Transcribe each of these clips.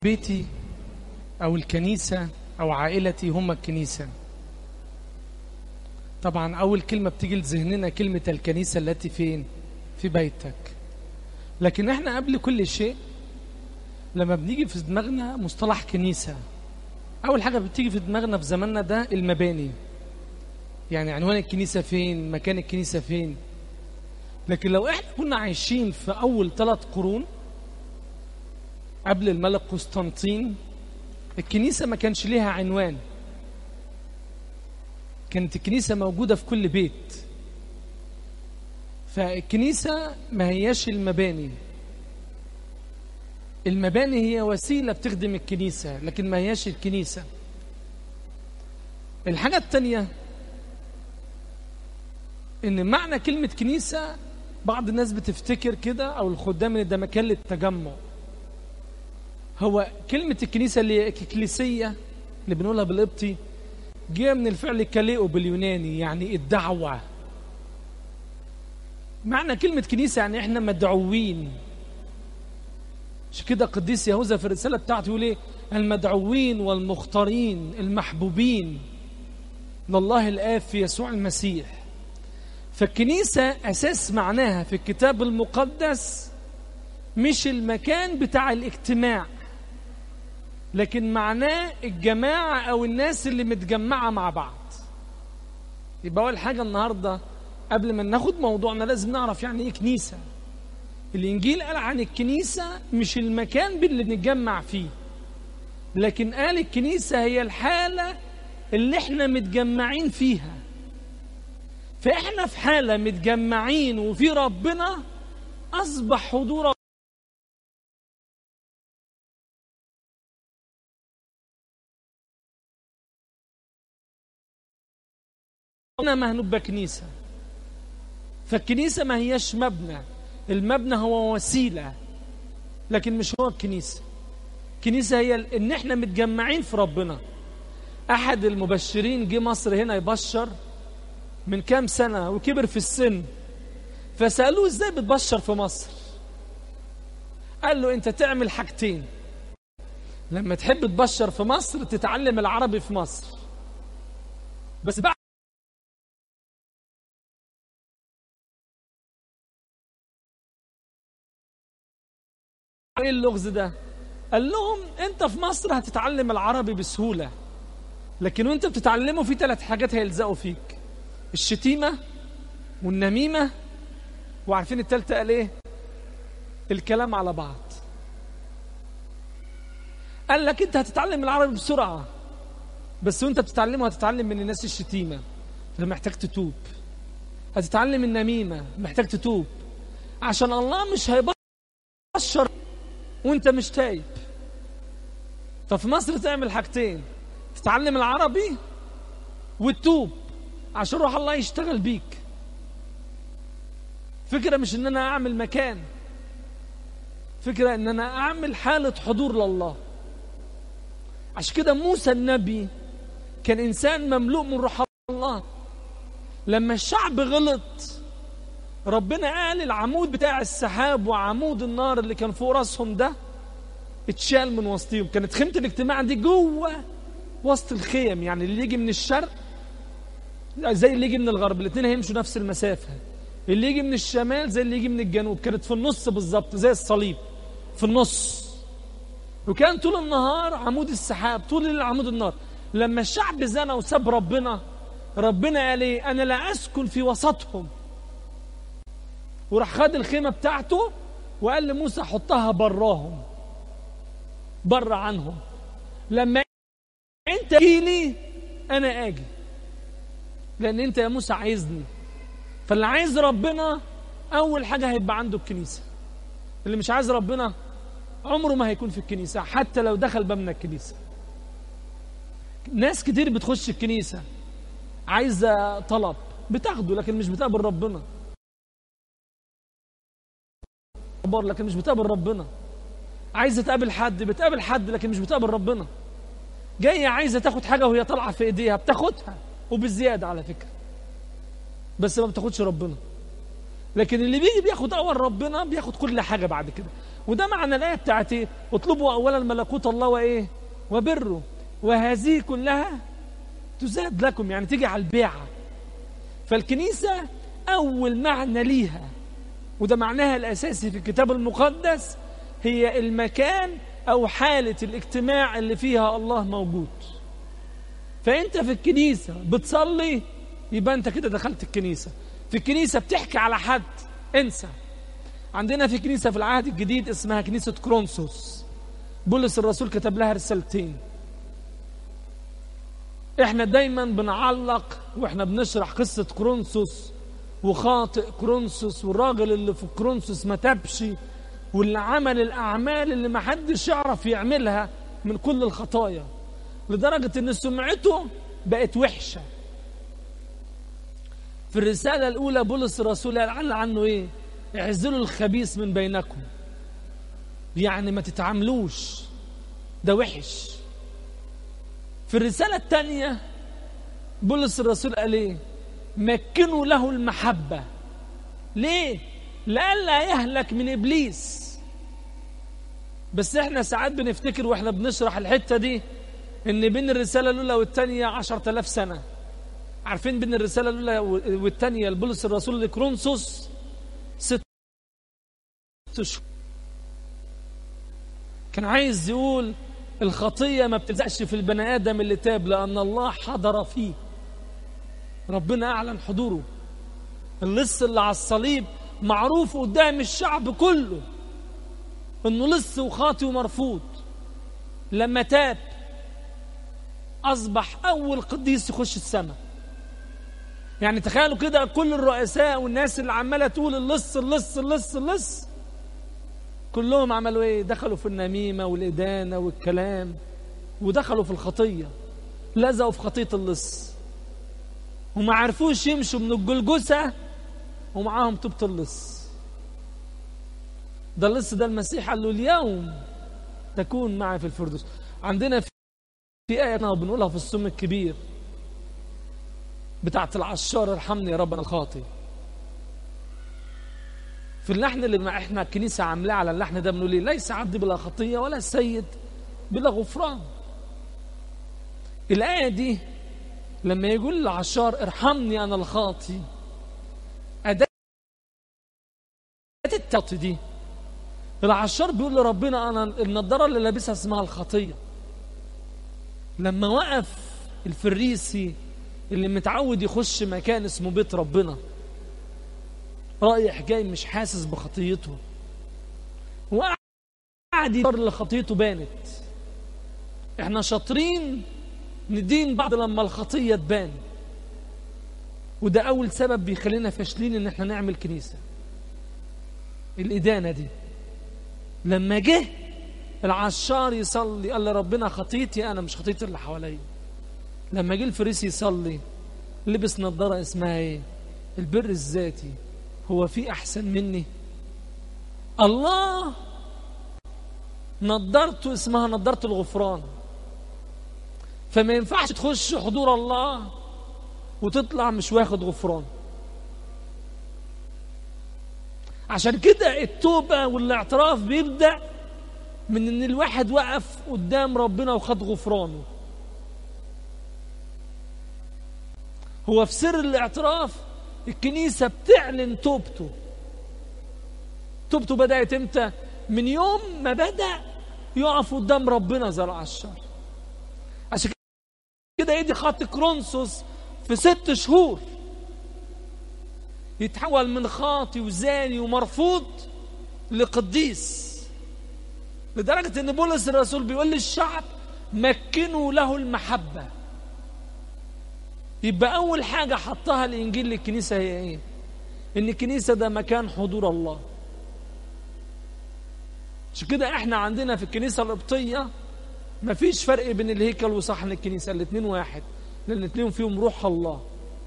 بيتي أو الكنيسة أو عائلتي هم الكنيسة طبعا أول كلمة بتيجي لذهننا كلمة الكنيسة التي فين في بيتك لكن احنا قبل كل شيء لما بنيجي في دماغنا مصطلح كنيسة أول حاجة بتيجي في دماغنا في زماننا ده المباني يعني عنوان الكنيسة فين مكان الكنيسة فين لكن لو احنا كنا عايشين في أول ثلاث قرون قبل الملك قسطنطين الكنيسة ما كانش ليها عنوان كانت الكنيسة موجودة في كل بيت فالكنيسة ما هياش المباني المباني هي وسيلة بتخدم الكنيسة لكن ما هياش الكنيسة الحاجة التانية ان معنى كلمة كنيسة بعض الناس بتفتكر كده او الخدام ان ده مكان للتجمع هو كلمة الكنيسة اللي اكليسية اللي بنقولها بالقبطي جاية من الفعل كاليئو باليوناني يعني الدعوة معنى كلمة كنيسة يعني احنا مدعوين مش كده قديس يهوذا في الرسالة بتاعته يقول ايه المدعوين والمختارين المحبوبين لله الآب في يسوع المسيح فالكنيسة أساس معناها في الكتاب المقدس مش المكان بتاع الاجتماع لكن معناه الجماعة أو الناس اللي متجمعة مع بعض يبقى أول حاجة النهاردة قبل ما ناخد موضوعنا لازم نعرف يعني إيه كنيسة الإنجيل قال عن الكنيسة مش المكان اللي بنتجمع فيه لكن قال الكنيسة هي الحالة اللي احنا متجمعين فيها فاحنا في حالة متجمعين وفي ربنا أصبح حضور ما هنبقى كنيسة فالكنيسة ما هياش مبنى المبنى هو وسيلة لكن مش هو الكنيسة الكنيسة هي ان احنا متجمعين في ربنا احد المبشرين جه مصر هنا يبشر من كام سنة وكبر في السن فسألوه ازاي بتبشر في مصر قال له انت تعمل حاجتين لما تحب تبشر في مصر تتعلم العربي في مصر بس بعد ايه اللغز ده قال لهم انت في مصر هتتعلم العربي بسهولة لكن وانت بتتعلمه في ثلاث حاجات هيلزقوا فيك الشتيمة والنميمة وعارفين التالتة قال ايه الكلام على بعض قال لك انت هتتعلم العربي بسرعة بس وانت بتتعلمه هتتعلم من الناس الشتيمة فمحتاج تتوب هتتعلم النميمة محتاج تتوب عشان الله مش هيبشر وانت مش تايب ففي مصر تعمل حاجتين تتعلم العربي وتتوب عشان روح الله يشتغل بيك فكرة مش ان انا اعمل مكان فكرة ان انا اعمل حالة حضور لله عشان كده موسى النبي كان انسان مملوء من روح الله لما الشعب غلط ربنا قال العمود بتاع السحاب وعمود النار اللي كان فوق راسهم ده اتشال من وسطهم كانت خيمة الاجتماع دي جوه وسط الخيم يعني اللي يجي من الشرق زي اللي يجي من الغرب الاثنين هيمشوا نفس المسافة اللي يجي من الشمال زي اللي يجي من الجنوب كانت في النص بالظبط زي الصليب في النص وكان طول النهار عمود السحاب طول الليل عمود النار لما الشعب زنى وساب ربنا ربنا قال ايه انا لا اسكن في وسطهم وراح خد الخيمه بتاعته وقال لموسى حطها براهم بره عنهم لما انت تجيلي انا اجي لان انت يا موسى عايزني فاللي عايز ربنا اول حاجه هيبقى عنده الكنيسه اللي مش عايز ربنا عمره ما هيكون في الكنيسه حتى لو دخل باب من الكنيسه ناس كتير بتخش الكنيسه عايزه طلب بتاخده لكن مش بتقبل ربنا لكن مش بتقابل ربنا عايزه تقابل حد بتقابل حد لكن مش بتقابل ربنا جايه عايزه تاخد حاجه وهي طالعه في ايديها بتاخدها وبالزياده على فكره بس ما بتاخدش ربنا لكن اللي بيجي بياخد اول ربنا بياخد كل حاجه بعد كده وده معنى الآية بتاعت إيه اطلبوا أولا ملكوت الله وإيه وبره وهذه كلها تزاد لكم يعني تيجي على البيعة فالكنيسة أول معنى ليها وده معناها الأساسي في الكتاب المقدس هي المكان أو حالة الاجتماع اللي فيها الله موجود فأنت في الكنيسة بتصلي يبقى أنت كده دخلت الكنيسة في الكنيسة بتحكي على حد انسى عندنا في كنيسة في العهد الجديد اسمها كنيسة كرونسوس بولس الرسول كتب لها رسالتين احنا دايما بنعلق واحنا بنشرح قصة كرونسوس وخاطئ كرونسوس والراجل اللي في كرونسوس ما تبش واللي عمل الأعمال اللي ما حدش يعرف يعملها من كل الخطايا لدرجة ان سمعته بقت وحشة في الرسالة الأولى بولس الرسول قال عنه إيه؟ اعزلوا الخبيث من بينكم يعني ما تتعاملوش ده وحش في الرسالة الثانية بولس الرسول قال ايه مكنوا له المحبة ليه لئلا يهلك من إبليس بس احنا ساعات بنفتكر واحنا بنشرح الحتة دي ان بين الرسالة الأولى والثانية عشرة آلاف سنة عارفين بين الرسالة الأولى والثانية لبولس الرسول لكرونسوس ست شهور كان عايز يقول الخطية ما بتلزقش في البني آدم اللي تاب لأن الله حضر فيه ربنا أعلن حضوره اللص اللي على الصليب معروف قدام الشعب كله انه لص وخاطي ومرفوض لما تاب اصبح اول قديس يخش السماء يعني تخيلوا كده كل الرؤساء والناس اللي عماله تقول اللص اللص اللص اللص كلهم عملوا ايه دخلوا في النميمه والادانه والكلام ودخلوا في الخطيه لزقوا في خطيه اللص وما عرفوش يمشوا من الجلجسه ومعاهم طوبة اللص ده اللص ده المسيح قال له اليوم تكون معي في الفردوس عندنا في آية بنقولها في السم الكبير بتاعت العشار ارحمني يا رب انا الخاطي في اللحن اللي ما احنا الكنيسه عاملاه على اللحن ده بنقول ايه ليس عبدي بلا خطيه ولا السيد بلا غفران الايه دي لما يقول العشار ارحمني انا الخاطي اداه التعطي دي العشار بيقول لربنا انا النضاره اللي لابسها اسمها الخطيه لما وقف الفريسي اللي متعود يخش مكان اسمه بيت ربنا رايح جاي مش حاسس بخطيته وقعد يدور اللي خطيته بانت احنا شاطرين ندين بعض لما الخطية تبان وده أول سبب بيخلينا فاشلين إن احنا نعمل كنيسة الإدانة دي لما جه العشار يصلي قال لربنا خطيتي أنا مش خطيتي اللي حواليا لما جه الفريسي يصلي لبس نظارة اسمها ايه البر الذاتي هو في احسن مني الله نظرته اسمها نظارة الغفران فما ينفعش تخش حضور الله وتطلع مش واخد غفران عشان كده التوبة والاعتراف بيبدأ من ان الواحد وقف قدام ربنا وخد غفرانه هو في سر الاعتراف الكنيسة بتعلن توبته توبته بدأت امتى من يوم ما بدأ يقف قدام ربنا زي العشار عشان كده يدي خط كرونسوس في ست شهور يتحول من خاطي وزاني ومرفوض لقديس لدرجة ان بولس الرسول بيقول للشعب مكنوا له المحبة يبقى أول حاجة حطها الإنجيل للكنيسة هي إيه؟ إن الكنيسة ده مكان حضور الله. عشان كده إحنا عندنا في الكنيسة القبطية مفيش فرق بين الهيكل وصحن الكنيسة الاتنين واحد لأن الاتنين فيهم روح الله.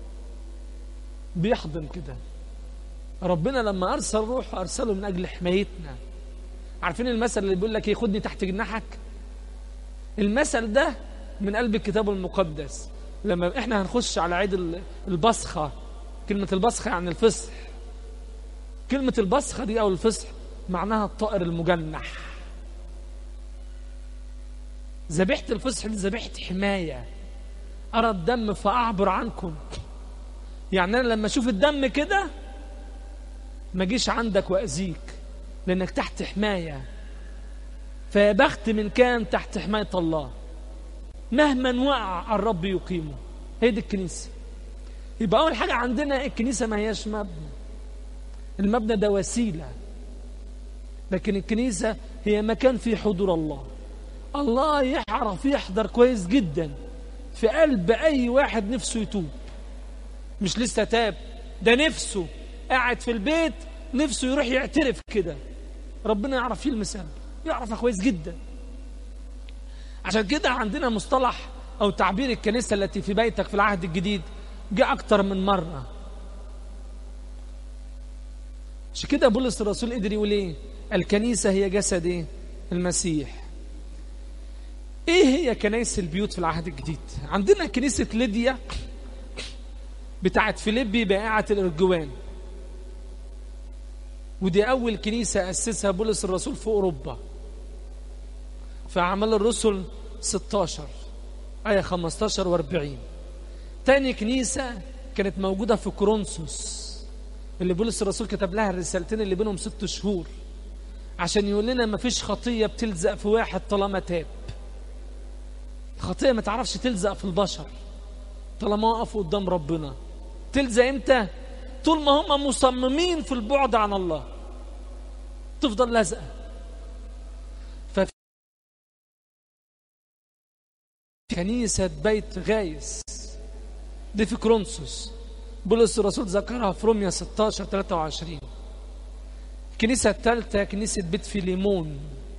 بيحضن كده. ربنا لما أرسل روح أرسله من أجل حمايتنا. عارفين المثل اللي بيقول لك إيه خدني تحت جناحك؟ المثل ده من قلب الكتاب المقدس. لما احنا هنخش على عيد البصخة كلمة البصخة يعني الفصح كلمة البصخة دي أو الفصح معناها الطائر المجنح ذبيحة الفصح دي ذبيحة حماية أرى الدم فأعبر عنكم يعني أنا لما أشوف الدم كده ما أجيش عندك وأذيك لأنك تحت حماية فيا بخت من كان تحت حماية الله مهما وقع الرب يقيمه هي دي الكنيسة يبقى أول حاجة عندنا الكنيسة ما هياش مبنى المبنى ده وسيلة لكن الكنيسة هي مكان فيه حضور الله الله يعرف يحضر كويس جدا في قلب أي واحد نفسه يتوب مش لسه تاب ده نفسه قاعد في البيت نفسه يروح يعترف كده ربنا يعرف يلمس قلبه يعرفها كويس جدا عشان كده عندنا مصطلح أو تعبير الكنيسة التي في بيتك في العهد الجديد جاء أكتر من مرة عشان كده بولس الرسول قدر يقول ايه الكنيسة هي جسد ايه المسيح ايه هي كنائس البيوت في العهد الجديد عندنا كنيسة ليديا بتاعت فيليبي بائعة الارجوان ودي اول كنيسة اسسها بولس الرسول في اوروبا في اعمال الرسل 16 آية 15 و40 تاني كنيسة كانت موجودة في كورنثوس اللي بولس الرسول كتب لها الرسالتين اللي بينهم ست شهور عشان يقول لنا ما فيش خطية بتلزق في واحد طالما تاب الخطية ما تعرفش تلزق في البشر طالما وقفوا قدام ربنا تلزق امتى طول ما هم مصممين في البعد عن الله تفضل لازقة ففي كنيسة بيت غايس دي في كرونسوس بولس الرسول ذكرها في روميا 16 23 الكنيسة الثالثة كنيسة بيت فيليمون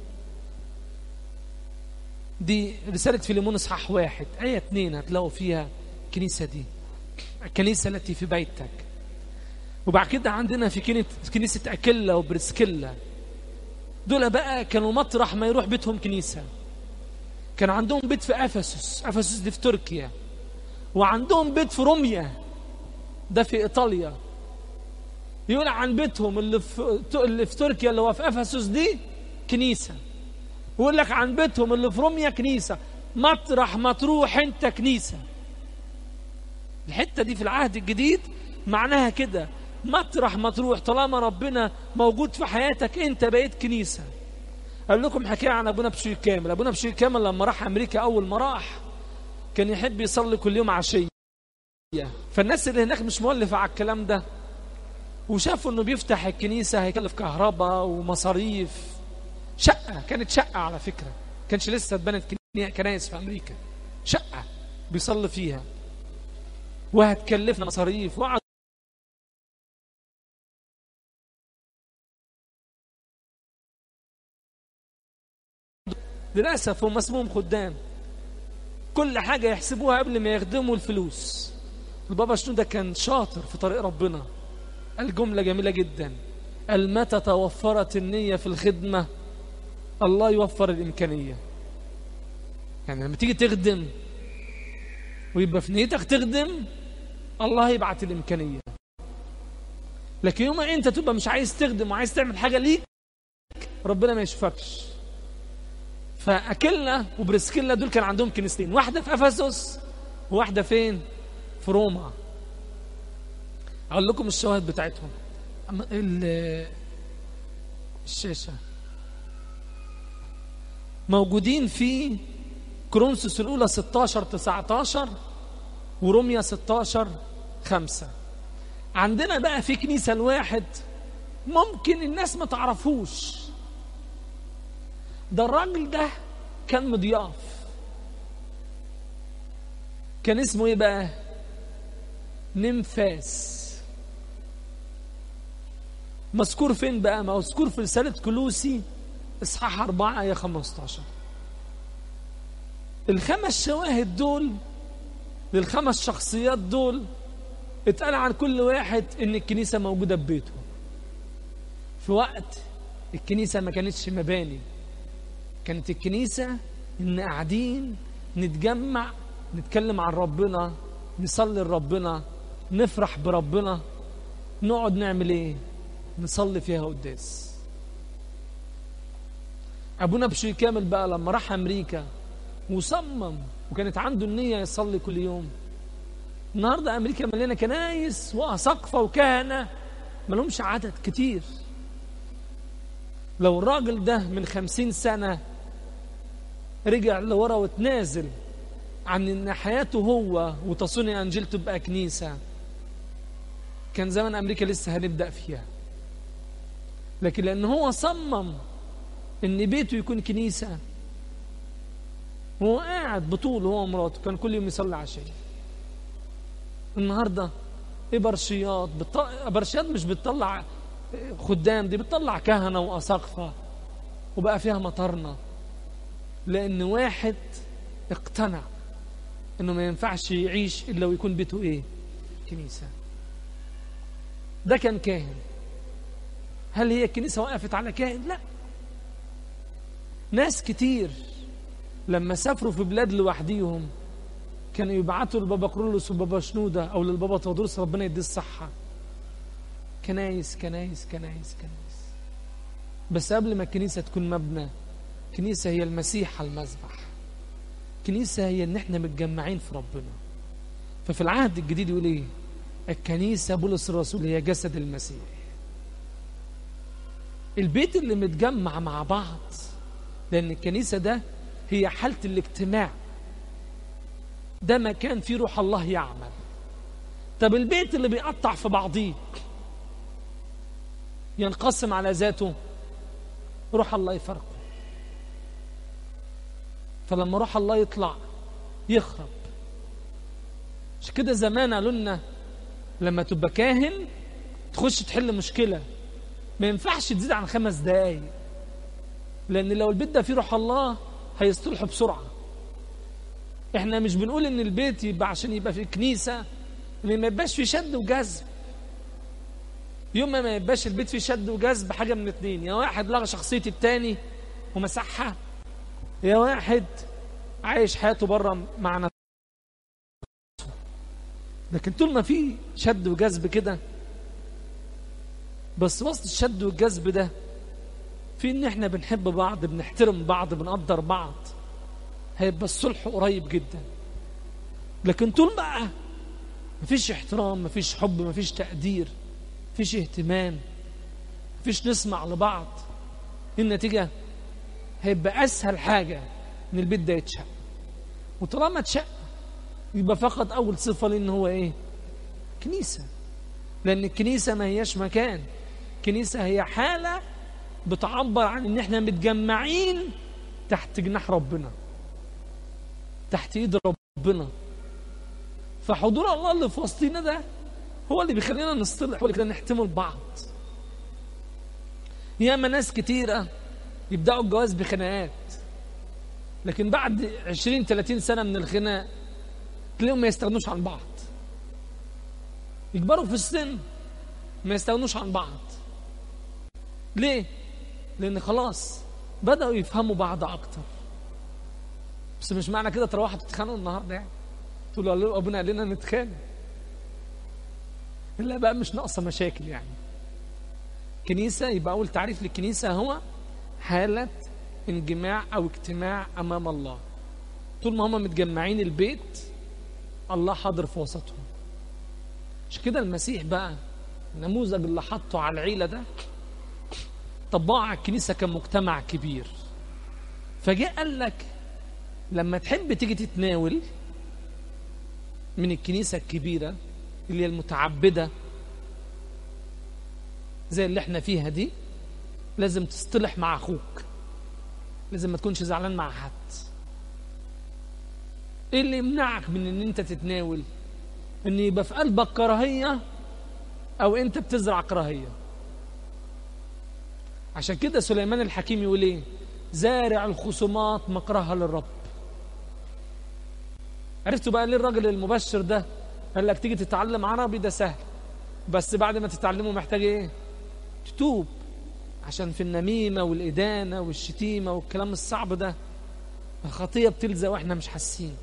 دي رسالة فيليمون اصحاح واحد آية اتنين هتلاقوا فيها الكنيسة دي الكنيسة التي في بيتك وبعد كده عندنا في كنيسة أكيلا وبرسكيلا دول بقى كانوا مطرح ما يروح بيتهم كنيسة كان عندهم بيت في أفسس أفسس دي في تركيا وعندهم بيت في روميا ده في إيطاليا يقول عن بيتهم اللي في اللي في تركيا اللي هو في افسس دي كنيسه ويقول لك عن بيتهم اللي في روميا كنيسه مطرح ما تروح انت كنيسه الحته دي في العهد الجديد معناها كده مطرح ما تروح طالما ربنا موجود في حياتك انت بقيت كنيسه قال لكم حكايه عن ابونا بشير كامل ابونا بشير كامل لما راح امريكا اول ما راح كان يحب يصلي كل يوم عشيه فالناس اللي هناك مش مؤلفه على الكلام ده وشافوا انه بيفتح الكنيسه هيكلف كهرباء ومصاريف شقه كانت شقه على فكره كانش لسه اتبنت كنايس في امريكا شقه بيصلي فيها وهتكلفنا مصاريف وقعد للاسف هم اسمهم خدام كل حاجه يحسبوها قبل ما يخدموا الفلوس البابا شنودة كان شاطر في طريق ربنا الجملة جميلة جدا قال متى توفرت النية في الخدمة الله يوفر الإمكانية يعني لما تيجي تخدم ويبقى في نيتك تخدم الله يبعت الإمكانية لكن يوم أنت تبقى مش عايز تخدم وعايز تعمل حاجة ليك ربنا ما يشوفكش فأكلنا وبرسكيلا دول كان عندهم كنيستين واحدة في أفسس وواحدة فين في روما اقول لكم الشواهد بتاعتهم الشاشه موجودين في كرونسوس الاولى 16 19 وروميا 16 5 عندنا بقى في كنيسه الواحد ممكن الناس ما تعرفوش ده الراجل ده كان مضياف كان اسمه ايه بقى نمفاس مذكور فين بقى مذكور في رسالة كلوسي إصحاح 4 آية 15 الخمس شواهد دول للخمس شخصيات دول اتقال عن كل واحد إن الكنيسة موجودة ببيته في وقت الكنيسة ما كانتش مباني كانت الكنيسة إن قاعدين نتجمع نتكلم عن ربنا نصلي لربنا نفرح بربنا نقعد نعمل ايه نصلي فيها قداس ابونا بشوي كامل بقى لما راح امريكا وصمم وكانت عنده النيه يصلي كل يوم النهارده امريكا مليانه كنايس واساقفه وكهنه ما لهمش عدد كتير لو الراجل ده من خمسين سنة رجع لورا وتنازل عن ان حياته هو وتصوني انجيل تبقى كنيسة كان زمان امريكا لسه هنبدأ فيها لكن لان هو صمم ان بيته يكون كنيسة وهو قاعد بطول هو ومراته كان كل يوم يصلي عشاء النهارده ابرشيات بتط... ابرشيات مش بتطلع خدام دي بتطلع كهنه واساقفه وبقى فيها مطرنا لان واحد اقتنع انه ما ينفعش يعيش الا ويكون بيته ايه كنيسه ده كان كاهن هل هي الكنيسه وقفت على كاهن لا ناس كتير لما سافروا في بلاد لوحديهم كانوا يبعتوا لبابا كرولوس وبابا شنودة أو للبابا تودروس ربنا يديه الصحة كنايس كنايس كنايس كنايس بس قبل ما الكنيسة تكون مبنى كنيسة هي المسيح على المذبح كنيسة هي ان احنا متجمعين في ربنا ففي العهد الجديد يقول ايه الكنيسة بولس الرسول هي جسد المسيح البيت اللي متجمع مع بعض لأن الكنيسة ده هي حالة الاجتماع ده مكان فيه روح الله يعمل طب البيت اللي بيقطع في بعضيه ينقسم على ذاته روح الله يفرقه فلما روح الله يطلع يخرب مش كده زمان قالوا لنا لما تبقى كاهن تخش تحل مشكلة ما ينفعش تزيد عن خمس دقايق لأن لو البيت ده فيه روح الله هيصطلحوا بسرعة احنا مش بنقول ان البيت يبقى عشان يبقى في كنيسة ان ما يبقاش في شد وجذب يوم ما ما يبقاش البيت فيه شد وجذب حاجة من اتنين يا واحد لغى شخصية التاني ومسحها يا واحد عايش حياته بره مع نفسه لكن طول ما في شد وجذب كده بس وسط الشد والجذب ده في ان احنا بنحب بعض بنحترم بعض بنقدر بعض هيبقى الصلح قريب جدا لكن طول بقى مفيش احترام مفيش حب مفيش تقدير مفيش اهتمام مفيش نسمع لبعض النتيجة هيبقى أسهل حاجة إن البيت ده يتشق وطالما اتشق يبقى فقط أول صفة لأن هو إيه؟ كنيسة لأن الكنيسة ما هياش مكان كنيسة هي حالة بتعبر عن إن إحنا متجمعين تحت جناح ربنا تحت ايد ربنا فحضور الله اللي في وسطينا ده هو اللي بيخلينا نصطلح هو اللي بيخلينا نحتمل بعض ياما ناس كتيرة يبدأوا الجواز بخناقات لكن بعد 20 30 سنة من الخناق تلاقيهم ما يستغنوش عن بعض يكبروا في السن ما يستغنوش عن بعض ليه؟ لأن خلاص بدأوا يفهموا بعض أكتر بس مش معنى كده تروحوا تتخانقوا النهارده يعني تقولوا له ابونا قال لنا نتخانق الا بقى مش ناقصه مشاكل يعني كنيسه يبقى اول تعريف للكنيسه هو حاله انجماع او اجتماع امام الله طول ما هم متجمعين البيت الله حاضر في وسطهم مش كده المسيح بقى النموذج اللي حطه على العيله ده طبقه على الكنيسه كمجتمع كبير فجاء قال لك لما تحب تيجي تتناول من الكنيسة الكبيرة اللي هي المتعبدة زي اللي احنا فيها دي لازم تصطلح مع أخوك لازم ما تكونش زعلان مع حد ايه اللي يمنعك من ان انت تتناول ان يبقى في قلبك كراهية او انت بتزرع كراهية عشان كده سليمان الحكيم يقول ايه زارع الخصومات مكرها للرب عرفتوا بقى ليه الراجل المبشر ده قال لك تيجي تتعلم عربي ده سهل بس بعد ما تتعلمه محتاج ايه تتوب عشان في النميمة والإدانة والشتيمة والكلام الصعب ده الخطية بتلزق واحنا مش حاسين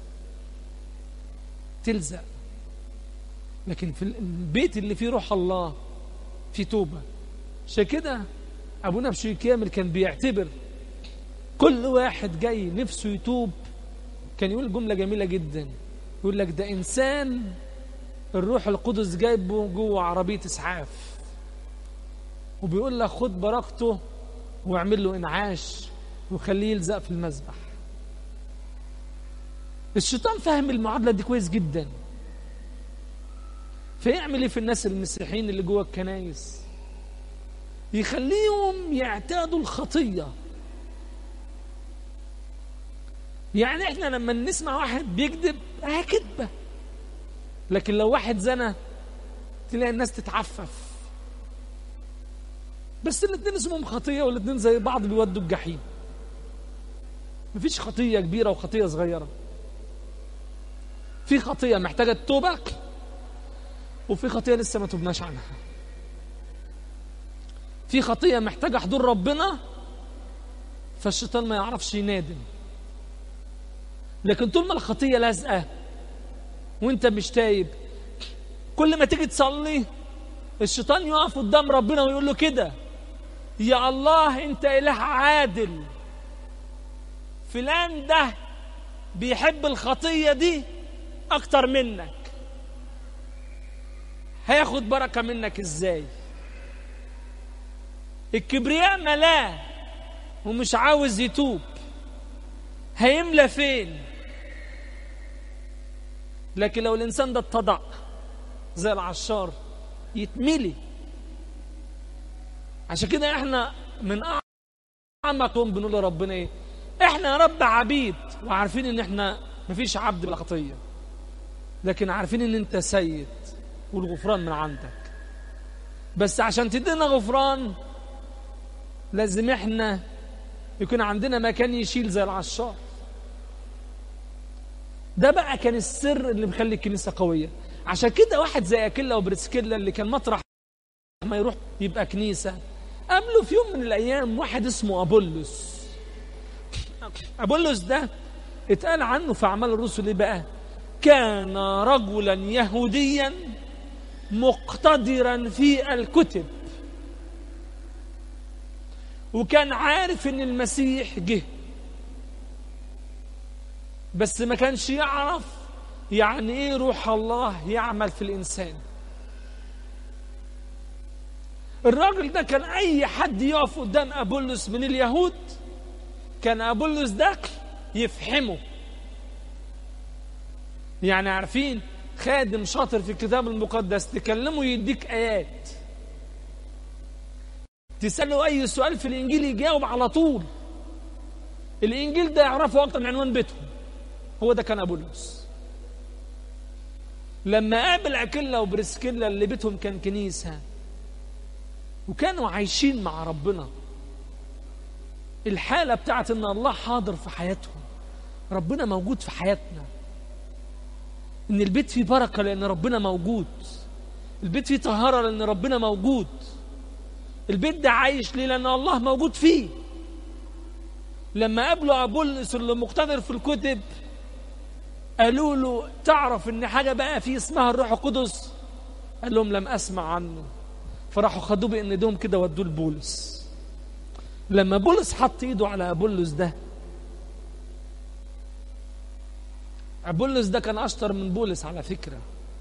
تلزق لكن في البيت اللي فيه روح الله في توبة عشان كده أبونا بشوي كامل كان بيعتبر كل واحد جاي نفسه يتوب كان يقول جملة جميلة جدا يقول لك ده إنسان الروح القدس جايبه جوه عربية إسعاف وبيقول لك خد بركته واعمل له إنعاش وخليه يلزق في المذبح الشيطان فاهم المعادلة دي كويس جدا فيعمل ايه في الناس المسيحيين اللي جوه الكنايس يخليهم يعتادوا الخطية يعني احنا لما نسمع واحد بيكذب اه كذبة لكن لو واحد زنى تلاقي الناس تتعفف بس الاثنين اسمهم خطية والاثنين زي بعض بيودوا الجحيم مفيش خطية كبيرة وخطية صغيرة في خطية محتاجة توبة وفي خطية لسه ما تبناش عنها في خطية محتاجة حضور ربنا فالشيطان ما يعرفش ينادم لكن طول ما الخطية لازقة وانت مش تايب كل ما تيجي تصلي الشيطان يقف قدام ربنا ويقول له كده يا الله انت اله عادل فلان ده بيحب الخطية دي اكتر منك هياخد بركة منك ازاي الكبرياء ملاه ومش عاوز يتوب هيملى فين لكن لو الانسان ده اتضع زي العشار يتملي عشان كده احنا من اعمقهم بنقول لربنا ايه احنا يا رب عبيد وعارفين ان احنا مفيش عبد بلا خطيه لكن عارفين ان انت سيد والغفران من عندك بس عشان تدينا غفران لازم احنا يكون عندنا مكان يشيل زي العشار ده بقى كان السر اللي مخلي الكنيسه قويه عشان كده واحد زي اكيلا وبرسكيلا اللي كان مطرح ما يروح يبقى كنيسه قابله في يوم من الايام واحد اسمه ابولس ابولس ده اتقال عنه في اعمال الرسل ايه بقى كان رجلا يهوديا مقتدرا في الكتب وكان عارف ان المسيح جه بس ما كانش يعرف يعني ايه روح الله يعمل في الانسان الراجل ده كان اي حد يقف قدام ابولس من اليهود كان ابولس ده يفهمه يعني عارفين خادم شاطر في الكتاب المقدس تكلمه يديك ايات تساله اي سؤال في الانجيل يجاوب على طول الانجيل ده يعرفه اكتر من عنوان بيتهم هو ده كان ابولس لما قابل اكيلا وبرسكيلا اللي بيتهم كان كنيسه وكانوا عايشين مع ربنا الحاله بتاعت ان الله حاضر في حياتهم ربنا موجود في حياتنا ان البيت فيه بركه لان ربنا موجود البيت فيه طهاره لان ربنا موجود البيت ده عايش ليه لان الله موجود فيه لما قابلوا ابولس اللي مقتدر في الكتب قالوا له تعرف ان حاجه بقى في اسمها الروح القدس قال لهم لم اسمع عنه فراحوا خدوه بان ايدهم كده ودوه لبولس لما بولس حط ايده على ابولس ده ابولس ده كان اشطر من بولس على فكره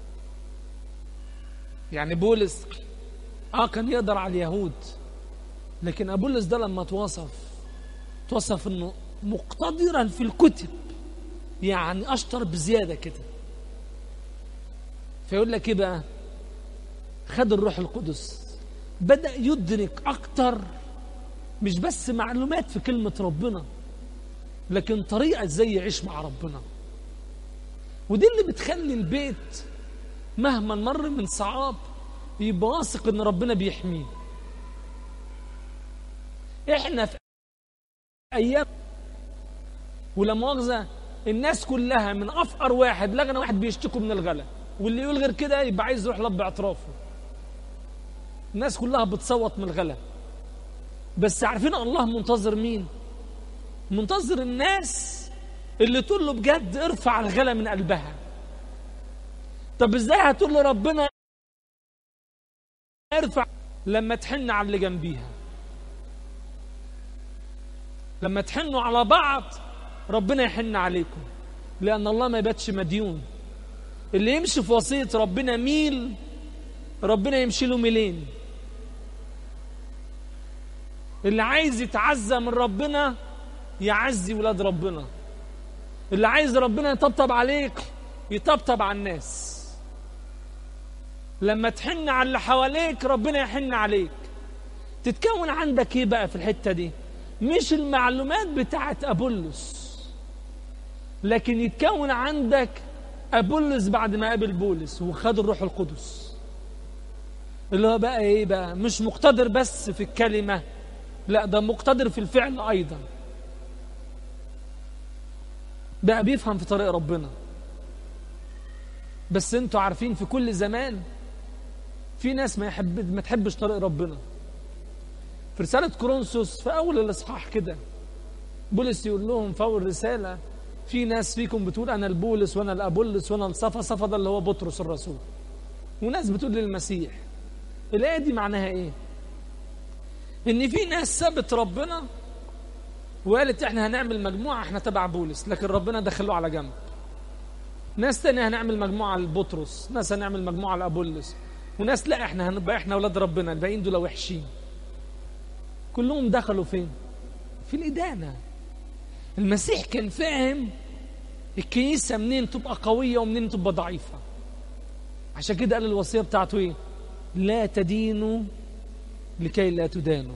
يعني بولس اه كان يقدر على اليهود لكن ابولس ده لما توصف توصف انه مقتدرا في الكتب يعني اشطر بزياده كده فيقول لك ايه بقى خد الروح القدس بدا يدرك اكتر مش بس معلومات في كلمه ربنا لكن طريقه ازاي يعيش مع ربنا ودي اللي بتخلي البيت مهما مر من صعاب يبقى واثق ان ربنا بيحميه احنا في ايام ولا مؤاخذه الناس كلها من افقر واحد لغنا واحد بيشتكوا من الغلا واللي يقول غير كده يبقى عايز يروح لب اعترافه الناس كلها بتصوت من الغلا بس عارفين الله منتظر مين منتظر الناس اللي تقول له بجد ارفع الغلا من قلبها طب ازاي هتقول لربنا ارفع لما تحن على اللي جنبيها لما تحنوا على بعض ربنا يحن عليكم لأن الله ما يباتش مديون اللي يمشي في وصية ربنا ميل ربنا يمشي له ميلين اللي عايز يتعزى من ربنا يعزي ولاد ربنا اللي عايز ربنا يطبطب عليك يطبطب على الناس لما تحن على اللي حواليك ربنا يحن عليك تتكون عندك ايه بقى في الحته دي مش المعلومات بتاعت ابولس لكن يتكون عندك ابولس بعد ما قابل بولس وخد الروح القدس اللي هو بقى ايه بقى مش مقتدر بس في الكلمه لا ده مقتدر في الفعل ايضا بقى بيفهم في طريق ربنا بس انتوا عارفين في كل زمان في ناس ما يحب ما تحبش طريق ربنا في رسالة كورنثوس في أول الإصحاح كده بولس يقول لهم في أول رسالة في ناس فيكم بتقول أنا البولس وأنا الأبولس وأنا الصفا صفا ده اللي هو بطرس الرسول وناس بتقول للمسيح الآية دي معناها إيه؟ إن في ناس سابت ربنا وقالت إحنا هنعمل مجموعة إحنا تبع بولس لكن ربنا دخله على جنب ناس تانية هنعمل مجموعة لبطرس ناس هنعمل مجموعة لأبولس وناس لا احنا هنبقى احنا اولاد ربنا الباقيين دول وحشين كلهم دخلوا فين في الإدانة المسيح كان فاهم الكنيسة منين تبقى قوية ومنين تبقى ضعيفة عشان كده قال الوصية بتاعته ايه لا تدينوا لكي لا تدانوا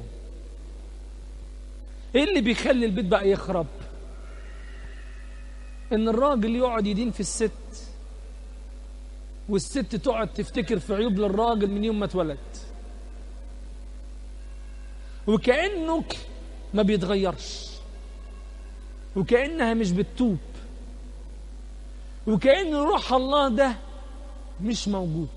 ايه اللي بيخلي البيت بقى يخرب ان الراجل يقعد يدين في الست والست تقعد تفتكر في عيوب للراجل من يوم ما اتولد وكأنك ما بيتغيرش وكأنها مش بتتوب وكأن روح الله ده مش موجود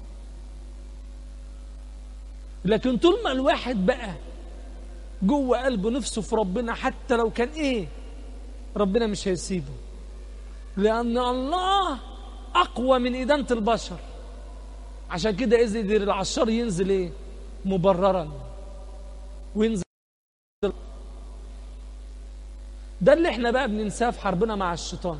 لكن طول ما الواحد بقى جوه قلبه نفسه في ربنا حتى لو كان ايه ربنا مش هيسيبه لأن الله أقوى من إدانة البشر عشان كده إذ يدير العشار ينزل إيه مبررا وينزل ده اللي احنا بقى بننساه في حربنا مع الشيطان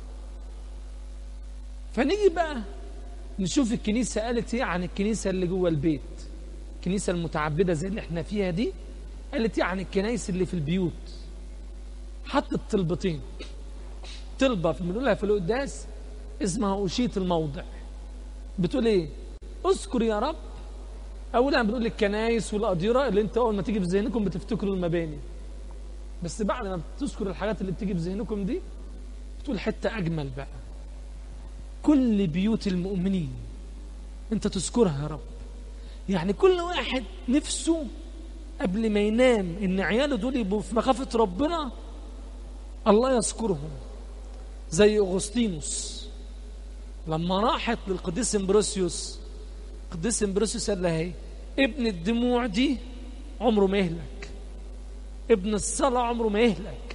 فنيجي بقى نشوف الكنيسة قالت ايه عن الكنيسة اللي جوه البيت الكنيسة المتعبدة زي اللي احنا فيها دي قالت ايه عن الكنايس اللي في البيوت حطت طلبتين طلبة بنقولها في القداس اسمها أشية الموضع بتقول ايه اذكر يا رب اولا بنقول الكنايس والأديرة اللي انت اول ما تيجي في ذهنكم بتفتكروا المباني بس بعد ما بتذكر الحاجات اللي بتيجي في ذهنكم دي بتقول حتة أجمل بقى كل بيوت المؤمنين انت تذكرها يا رب يعني كل واحد نفسه قبل ما ينام ان عياله دول يبقوا في مخافة ربنا الله يذكرهم زي أغسطينوس لما راحت للقديس امبروسيوس القديس امبروسيوس قال لها ايه ابن الدموع دي عمره ما يهلك ابن الصلاة عمره ما يهلك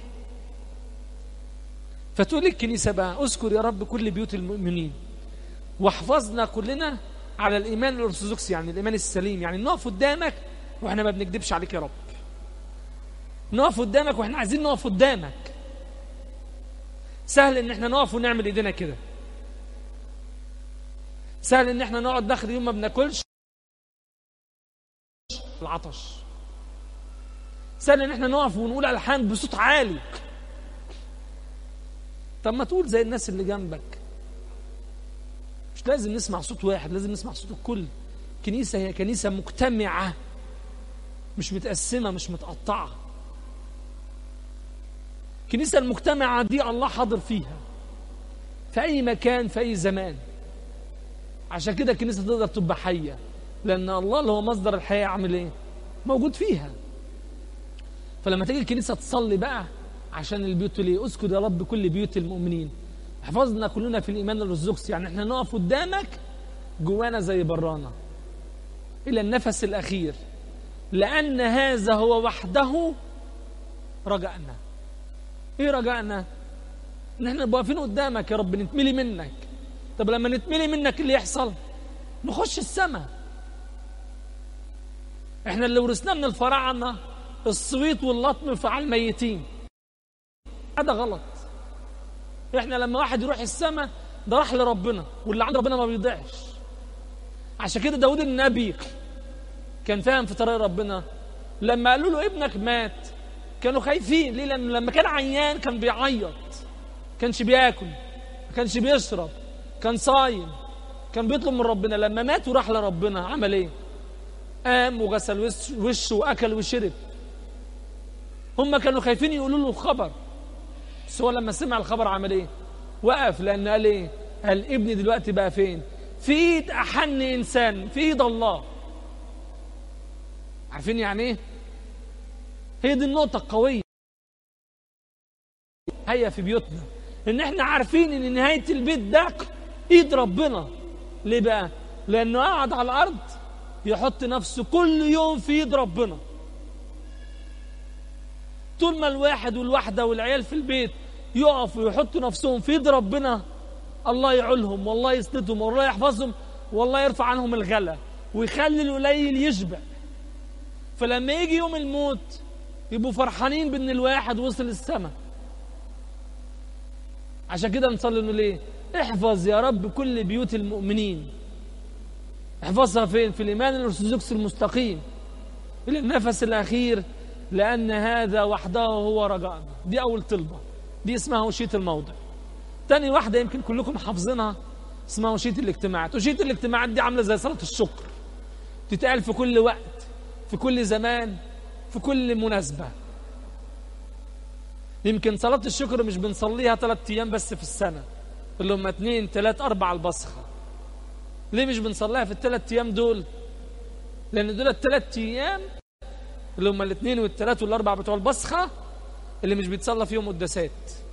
فتقول الكنيسة بقى اذكر يا رب كل بيوت المؤمنين واحفظنا كلنا على الإيمان الأرثوذكسي يعني الإيمان السليم يعني نقف قدامك واحنا ما بنكذبش عليك يا رب نقف قدامك واحنا عايزين نقف قدامك سهل ان احنا نقف ونعمل ايدينا كده سهل ان احنا نقعد داخل يوم ما بناكلش العطش سهل ان احنا نقف ونقول الحان بصوت عالي طب ما تقول زي الناس اللي جنبك مش لازم نسمع صوت واحد لازم نسمع صوت الكل كنيسة هي كنيسة مجتمعة مش متقسمة مش متقطعة الكنيسة المجتمعة دي الله حاضر فيها في أي مكان في أي زمان عشان كده الكنيسة تقدر تبقى حية لأن الله اللي هو مصدر الحياة عامل إيه؟ موجود فيها فلما تيجي الكنيسة تصلي بقى عشان البيوت ليه اسكت يا رب كل بيوت المؤمنين احفظنا كلنا في الإيمان الأرثوذكسي يعني احنا نقف قدامك جوانا زي برانا إلى النفس الأخير لأن هذا هو وحده رجعنا إيه رجعنا؟ إن احنا نبقى واقفين قدامك يا رب نتملي منك طب لما نتملي منك اللي يحصل نخش السماء احنا اللي ورثناه من الفراعنة الصويت واللطم في على الميتين هذا غلط احنا لما واحد يروح السماء ده راح لربنا واللي عند ربنا ما بيضيعش عشان كده داود النبي كان فاهم في طريق ربنا لما قالوا له ابنك مات كانوا خايفين ليه لأنه لما كان عيان كان بيعيط كانش بياكل ما كانش بيشرب كان صايم كان بيطلب من ربنا لما مات وراح لربنا عمل ايه قام وغسل وش- وشه واكل وشرب هم كانوا خايفين يقولوا له الخبر بس هو لما سمع الخبر عمل ايه وقف لان قال ايه قال ابني دلوقتي بقى فين في ايد احن انسان في ايد الله عارفين يعني ايه هي دي النقطه القويه هيا في بيوتنا ان احنا عارفين ان نهايه البيت ده ايد ربنا ليه بقى لانه قاعد على الارض يحط نفسه كل يوم في ايد ربنا طول ما الواحد والواحده والعيال في البيت يقفوا ويحطوا نفسهم في ايد ربنا الله يعولهم والله يسندهم والله يحفظهم والله يرفع عنهم الغلا ويخلي القليل يشبع فلما يجي يوم الموت يبقوا فرحانين بان الواحد وصل السماء عشان كده نصلي انه ليه احفظ يا رب كل بيوت المؤمنين احفظها فين في الايمان الارثوذكس المستقيم الى النفس الاخير لان هذا وحده هو رجاءنا دي اول طلبه دي اسمها وشيه الموضع تاني واحده يمكن كلكم حافظينها اسمها وشيه الاجتماعات وشيه الاجتماعات دي عامله زي صلاه الشكر تتقال في كل وقت في كل زمان في كل مناسبه يمكن صلاة الشكر مش بنصليها ثلاث أيام بس في السنة اللي هم اثنين ثلاث أربع البصخة ليه مش بنصليها في الثلاث أيام دول؟ لأن دول الثلاث أيام اللي هم الاثنين والثلاث والأربع بتوع البصخة اللي مش بيتصلى فيهم قداسات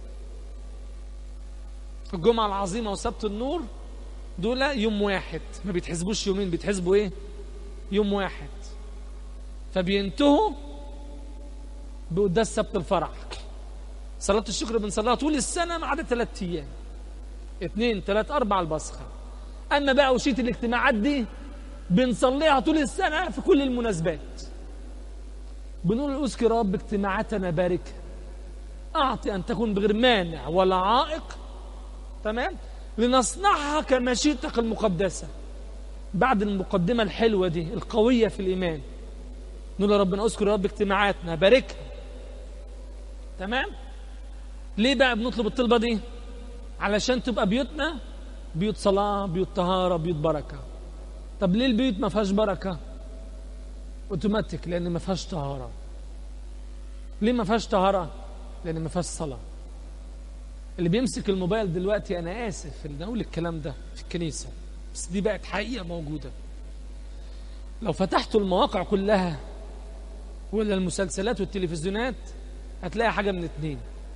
الجمعة العظيمة وسبت النور دول يوم واحد ما بيتحسبوش يومين بيتحسبوا ايه؟ يوم واحد فبينتهوا بقداس سبت الفرح صلاة الشكر بنصليها طول السنة ما عدا ثلاث أيام اثنين ثلاث أربع البصخة أما بقى وشية الاجتماعات دي بنصليها طول السنة في كل المناسبات بنقول اذكر رب اجتماعاتنا باركها أعطي أن تكون بغير مانع ولا عائق تمام لنصنعها كمشيئتك المقدسة بعد المقدمة الحلوة دي القوية في الإيمان نقول يا ربنا اذكر يا رب اجتماعاتنا باركها تمام ليه بقى بنطلب الطلبة دي علشان تبقى بيوتنا بيوت صلاة بيوت طهارة بيوت بركة طب ليه البيوت ما فيهاش بركة اوتوماتيك لان ما فيهاش طهارة ليه ما فيهاش طهارة لان ما فيهاش صلاة اللي بيمسك الموبايل دلوقتي انا اسف ان اقول الكلام ده في الكنيسة بس دي بقت حقيقة موجودة لو فتحتوا المواقع كلها ولا المسلسلات والتلفزيونات هتلاقي حاجة من اتنين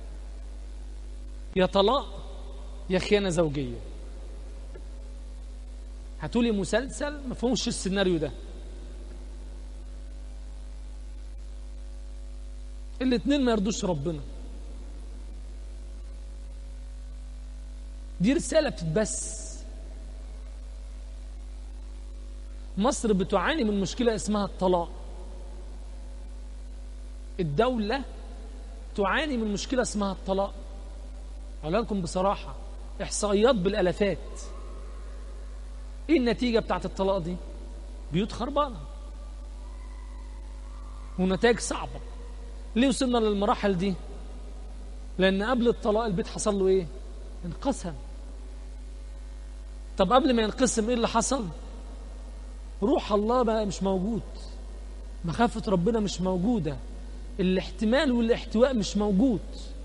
يا طلاق يا خيانة زوجية هاتولي مسلسل ما فيهوش السيناريو ده الاتنين ما يرضوش ربنا دي رسالة بتتبث مصر بتعاني من مشكلة اسمها الطلاق الدولة تعاني من مشكلة اسمها الطلاق أقول لكم بصراحة إحصائيات بالألافات إيه النتيجة بتاعت الطلاق دي؟ بيوت خربانة ونتائج صعبة ليه وصلنا للمراحل دي؟ لأن قبل الطلاق البيت حصل له إيه؟ انقسم طب قبل ما ينقسم إيه اللي حصل؟ روح الله بقى مش موجود مخافة ربنا مش موجودة الاحتمال والاحتواء مش موجود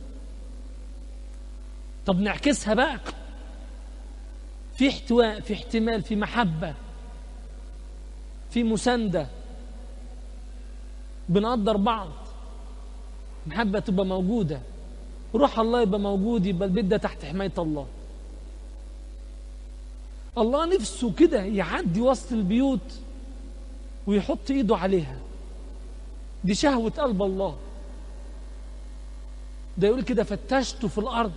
طب نعكسها بقى في احتواء في احتمال في محبة في مساندة بنقدر بعض محبة تبقى موجودة روح الله يبقى موجود يبقى البيت ده تحت حماية الله الله نفسه كده يعدي وسط البيوت ويحط ايده عليها دي شهوة قلب الله ده يقول كده فتشت في الأرض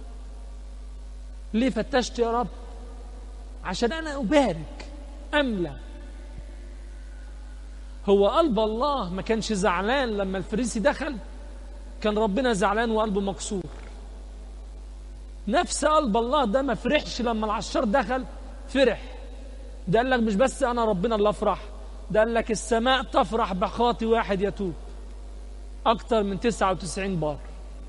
ليه فتشت يا رب عشان أنا أبارك أملى هو قلب الله ما كانش زعلان لما الفريسي دخل كان ربنا زعلان وقلبه مكسور نفس قلب الله ده ما فرحش لما العشار دخل فرح ده قال لك مش بس انا ربنا اللي افرح ده قال لك السماء تفرح بخاطي واحد يتوب اكتر من 99 بار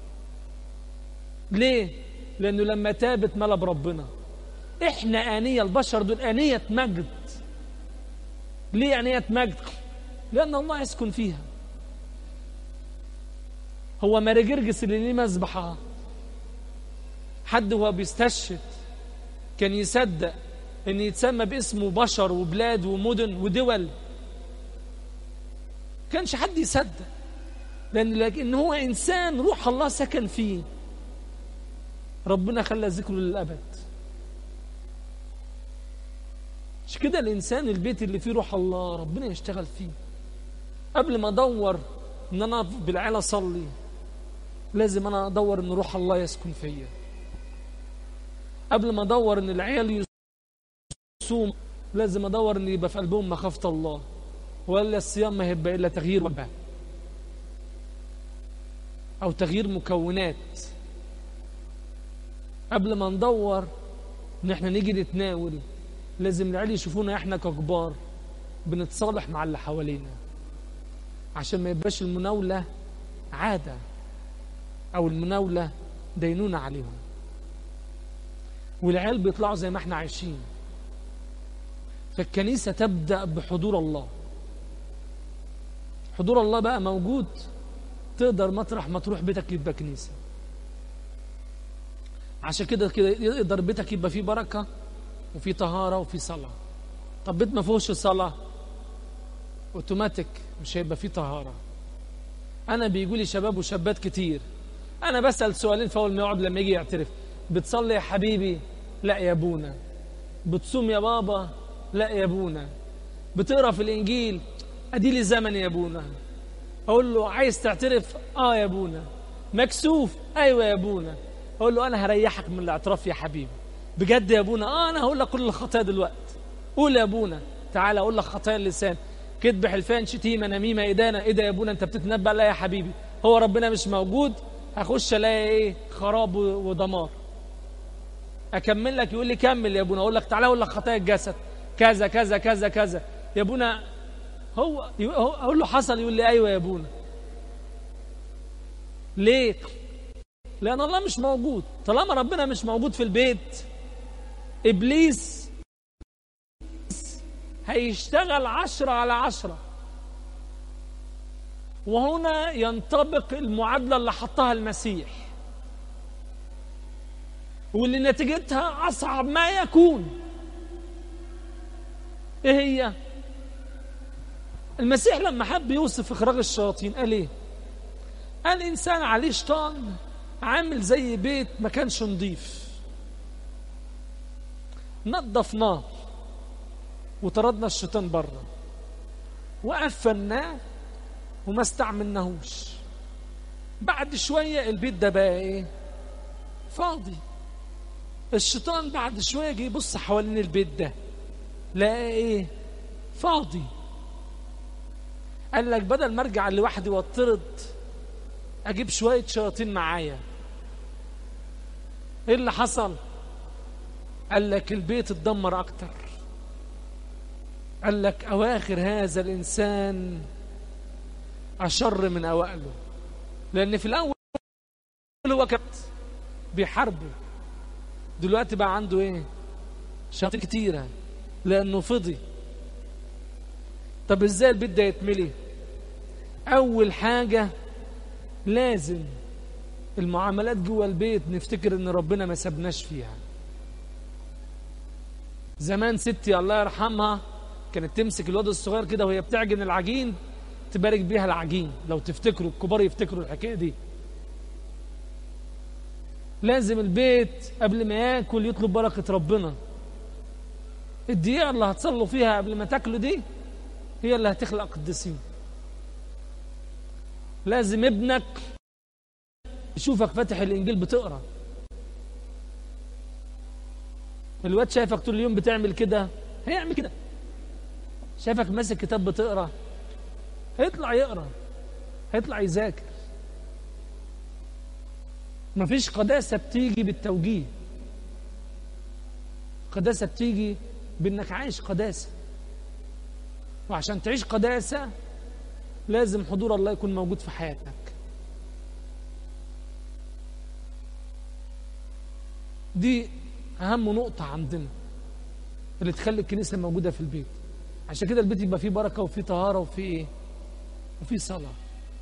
ليه لانه لما تابت ملا بربنا احنا آنية البشر دول آنية مجد ليه آنية مجد لأن الله يسكن فيها هو ماري جرجس اللي ليه مذبحة حد هو بيستشهد كان يصدق ان يتسمى باسمه بشر وبلاد ومدن ودول كانش حد يصدق لان لكن هو انسان روح الله سكن فيه ربنا خلى ذكره للابد مش كده الانسان البيت اللي فيه روح الله ربنا يشتغل فيه قبل ما ادور ان انا بالعيله اصلي لازم انا ادور ان روح الله يسكن فيا قبل ما ادور ان العيال يصوم لازم ادور ان يبقى في قلبهم مخافه الله ولا الصيام ما هيبقى الا تغيير وجبه او تغيير مكونات قبل ما ندور ان احنا نيجي نتناول لازم العيال يشوفونا احنا ككبار بنتصالح مع اللي حوالينا عشان ما يبقاش المناوله عاده او المناوله دينونه عليهم والعيال بيطلعوا زي ما احنا عايشين فالكنيسة تبدأ بحضور الله حضور الله بقى موجود تقدر مطرح ما تروح بيتك يبقى كنيسة عشان كده كده يقدر بيتك يبقى فيه بركة وفيه طهارة وفيه صلاة طب بيت ما فيهوش صلاة اوتوماتيك مش هيبقى فيه طهارة أنا بيجوا لي شباب وشابات كتير أنا بسأل سؤالين فأول ما يقعد لما يجي يعترف بتصلي يا حبيبي لا يا ابونا بتصوم يا بابا لا يا ابونا بتقرا في الانجيل ادي لي زمن يا ابونا اقول له عايز تعترف اه يا ابونا مكسوف ايوه يا ابونا اقول له انا هريحك من الاعتراف يا حبيبي بجد يا ابونا اه انا هقول لك كل الخطايا دلوقتي قول يا ابونا تعالى اقول لك خطايا اللسان كذب حلفان شتيمه نميمه ادانه ايه ده يا ابونا انت بتتنبأ لا يا حبيبي هو ربنا مش موجود هخش الاقي ايه خراب ودمار اكمل لك يقول لي كمل يا ابونا اقول لك تعالى اقول لك خطايا الجسد كذا كذا كذا كذا يا ابونا هو اقول له حصل يقول لي ايوه يا ابونا ليه لان الله مش موجود طالما ربنا مش موجود في البيت ابليس هيشتغل عشرة على عشرة وهنا ينطبق المعادلة اللي حطها المسيح واللي نتيجتها أصعب ما يكون إيه هي؟ المسيح لما حب يوصف إخراج الشياطين قال إيه؟ قال إنسان عليه شيطان عامل زي بيت ما كانش نضيف نظفناه وطردنا الشيطان بره وقفلناه وما استعملناهوش بعد شوية البيت ده بقى ايه فاضي الشيطان بعد شوية جه يبص حوالين البيت ده لقى ايه فاضي قال لك بدل ما ارجع لوحدي واطرد اجيب شوية شياطين معايا ايه اللي حصل قال لك البيت اتدمر اكتر قال لك اواخر هذا الانسان اشر من اوائله لان في الاول هو كان بيحاربه دلوقتي بقى عنده ايه شياطين كتيره لانه فضي طب ازاي البيت ده يتملي اول حاجه لازم المعاملات جوه البيت نفتكر ان ربنا ما سابناش فيها زمان ستي الله يرحمها كانت تمسك الواد الصغير كده وهي بتعجن العجين تبارك بيها العجين لو تفتكروا الكبار يفتكروا الحكايه دي لازم البيت قبل ما ياكل يطلب بركه ربنا الدقيقه اللي هتصلوا فيها قبل ما تاكلوا دي هي اللي هتخلق قديسين لازم ابنك يشوفك فاتح الانجيل بتقرا الواد شايفك طول اليوم بتعمل كده هيعمل كده شايفك ماسك كتاب بتقرا هيطلع يقرا هيطلع يذاكر مفيش قداسة بتيجي بالتوجيه قداسة بتيجي بانك عايش قداسة وعشان تعيش قداسة لازم حضور الله يكون موجود في حياتك دي أهم نقطة عندنا اللي تخلي الكنيسة موجودة في البيت عشان كده البيت يبقى فيه بركة وفيه طهارة وفيه إيه؟ وفيه صلاة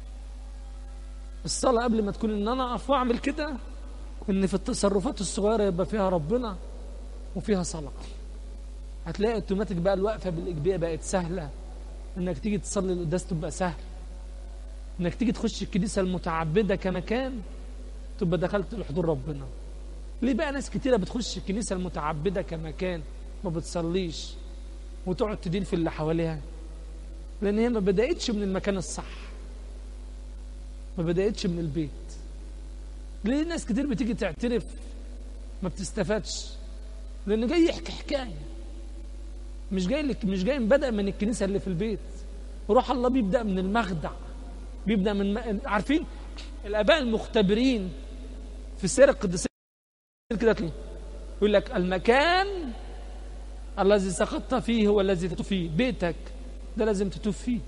الصلاة قبل ما تكون إن أنا أقف وأعمل كده إن في التصرفات الصغيرة يبقى فيها ربنا وفيها صلاة هتلاقي اوتوماتيك بقى الوقفة بالإجبية بقت سهلة إنك تيجي تصلي القداس تبقى سهل إنك تيجي تخش الكنيسة المتعبدة كمكان تبقى دخلت لحضور ربنا ليه بقى ناس كتيرة بتخش الكنيسة المتعبدة كمكان ما بتصليش وتقعد تدين في اللي حواليها لأن هي ما بدأتش من المكان الصح ما بدأتش من البيت ليه ناس كتير بتيجي تعترف ما بتستفادش لأن جاي يحكي حكاية مش جاي لك مش جاي بدأ من الكنيسة اللي في البيت روح الله بيبدأ من المخدع بيبدأ من م... عارفين الآباء المختبرين في سير القديسين كده تلاقيه يقول لك المكان الذي سقطت فيه هو الذي تتوب فيه بيتك ده لازم تتوب فيه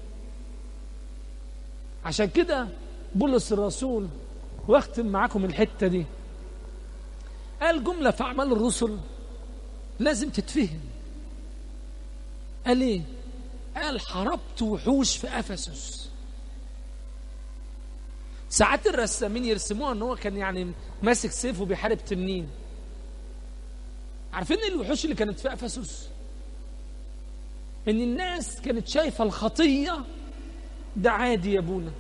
عشان كده بولس الرسول واختم معاكم الحته دي قال جمله في اعمال الرسل لازم تتفهم قال ايه قال حاربت وحوش في افسس ساعات الرسامين يرسموها ان هو كان يعني ماسك سيف وبيحارب تنين عارفين الوحوش اللي كانت في افسس ان الناس كانت شايفه الخطيه ده عادي يا ابونا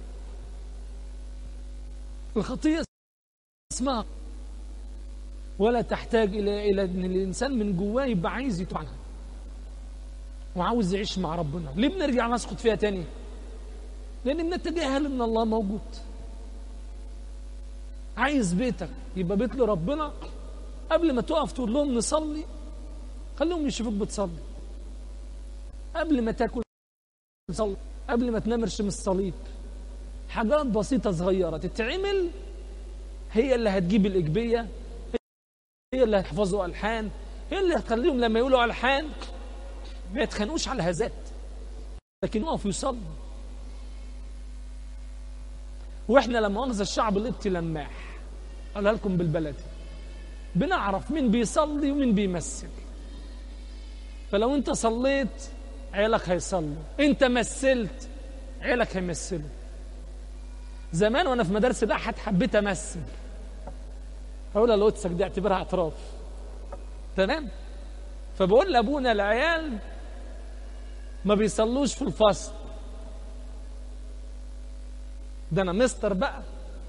الخطيه اسمها ولا تحتاج الى الى ان الانسان من جواه يبقى عايز يتوب عنها وعاوز يعيش مع ربنا ليه بنرجع نسقط فيها تاني لان بنتجاهل ان الله موجود عايز بيتك يبقى بيت لربنا قبل ما تقف تقول لهم نصلي خليهم يشوفوك بتصلي قبل ما تاكل تصلي قبل ما تنام ارشم الصليب حاجات بسيطة صغيرة تتعمل هي اللي هتجيب الإجبية هي اللي هتحفظوا ألحان هي اللي هتخليهم لما يقولوا ألحان ما يتخانقوش على هزات لكن يقفوا يصلوا واحنا لما مؤاخذة الشعب القبطي لماح قالها لكم بالبلدي بنعرف مين بيصلي ومين بيمثل فلو انت صليت عيالك هيصلوا انت مثلت عيالك هيمثلوا زمان وانا في مدارس الاحد حبيت امثل اقول لوتسك دي اعتبرها اعتراف تمام فبقول لابونا العيال ما بيصلوش في الفصل ده انا مستر بقى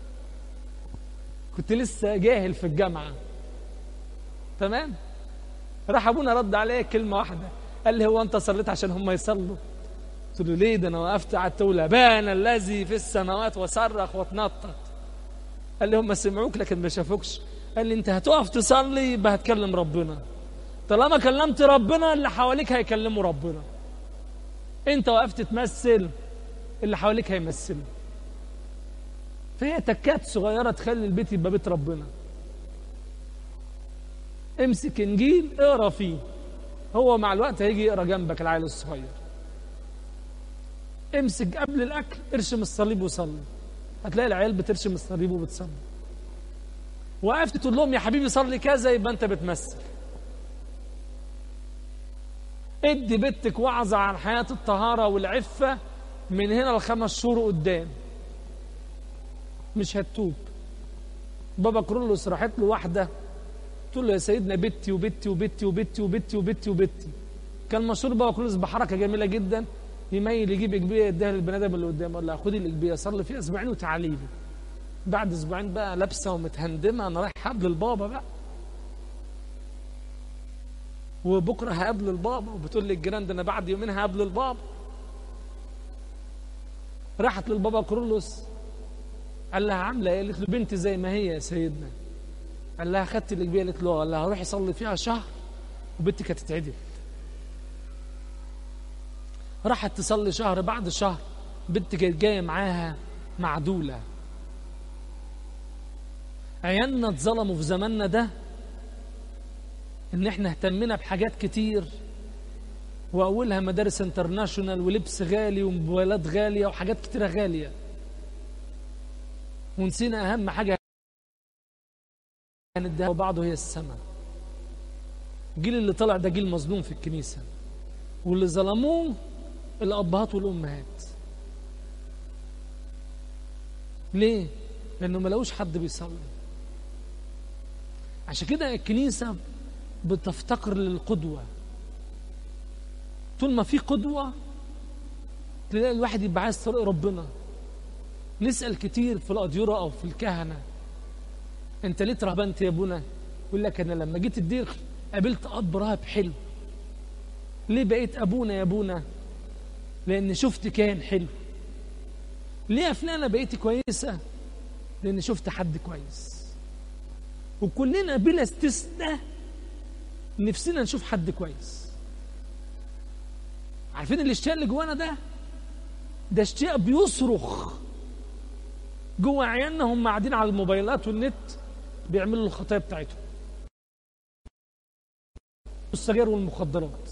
كنت لسه جاهل في الجامعه تمام راح ابونا رد عليه كلمه واحده قال لي هو انت صليت عشان هم يصلوا قلت له ليه ده انا وقفت قعدت اقول ابان الذي في السماوات وصرخ واتنطط قال لي هم سمعوك لكن ما شافوكش قال لي انت هتقف تصلي يبقى هتكلم ربنا طالما كلمت ربنا اللي حواليك هيكلموا ربنا انت وقفت تمثل اللي حواليك هيمثلوا فهي تكات صغيرة تخلي البيت يبقى بيت ربنا امسك انجيل اقرا فيه هو مع الوقت هيجي يقرا جنبك العيل الصغير امسك قبل الاكل ارشم الصليب وصلي هتلاقي العيال بترشم الصليب وبتصلي وقفت تقول لهم يا حبيبي صلي كذا يبقى انت بتمثل ادي بنتك وعظة عن حياة الطهارة والعفة من هنا لخمس شهور قدام مش هتتوب بابا كرولوس راحت له واحدة تقول له يا سيدنا بنتي وبنتي وبنتي وبنتي وبنتي وبنتي وبنتي كان مشهور بابا كرولوس بحركة جميلة جدا يميل يجيب إجبية يديها للبني آدم اللي قدامه قال لها خدي الإجبية صلي فيها أسبوعين وتعالي لي بعد أسبوعين بقى لابسة ومتهندمة أنا رايح قبل البابا بقى وبكره هقابل البابا وبتقول لي الجيران ده انا بعد يومين هقابل البابا راحت للبابا كرولوس قال لها عامله ايه؟ قالت له بنتي زي ما هي يا سيدنا قال لها خدت الاجبيه قالت له قال لها روحي صلي فيها شهر وبنتك هتتعدل راحت تصلي شهر بعد شهر بنت كانت جايه معاها معدوله عيالنا اتظلموا في زماننا ده ان احنا اهتمنا بحاجات كتير واولها مدارس انترناشونال ولبس غالي وموبايلات غاليه وحاجات كتيره غاليه ونسينا اهم حاجه كانت ده وبعضه هي السماء الجيل اللي طلع ده جيل مظلوم في الكنيسه واللي ظلموه الابهات والامهات ليه لانه ما لقوش حد بيصلي عشان كده الكنيسه بتفتقر للقدوه طول ما في قدوه تلاقي الواحد يبقى عايز طريق ربنا نسال كتير في الاديره او في الكهنه انت ليه اترهبنت يا ابونا يقول لك انا لما جيت الدير قابلت اب راهب حلو ليه بقيت ابونا يا ابونا لان شفت كان حلو ليه يا فلانه بقيتي كويسه لان شفت حد كويس وكلنا بلا استثناء نفسنا نشوف حد كويس عارفين الاشتياق اللي جوانا ده ده اشتياق بيصرخ جوه عيالنا هم قاعدين على الموبايلات والنت بيعملوا الخطايا بتاعتهم السجاير والمخدرات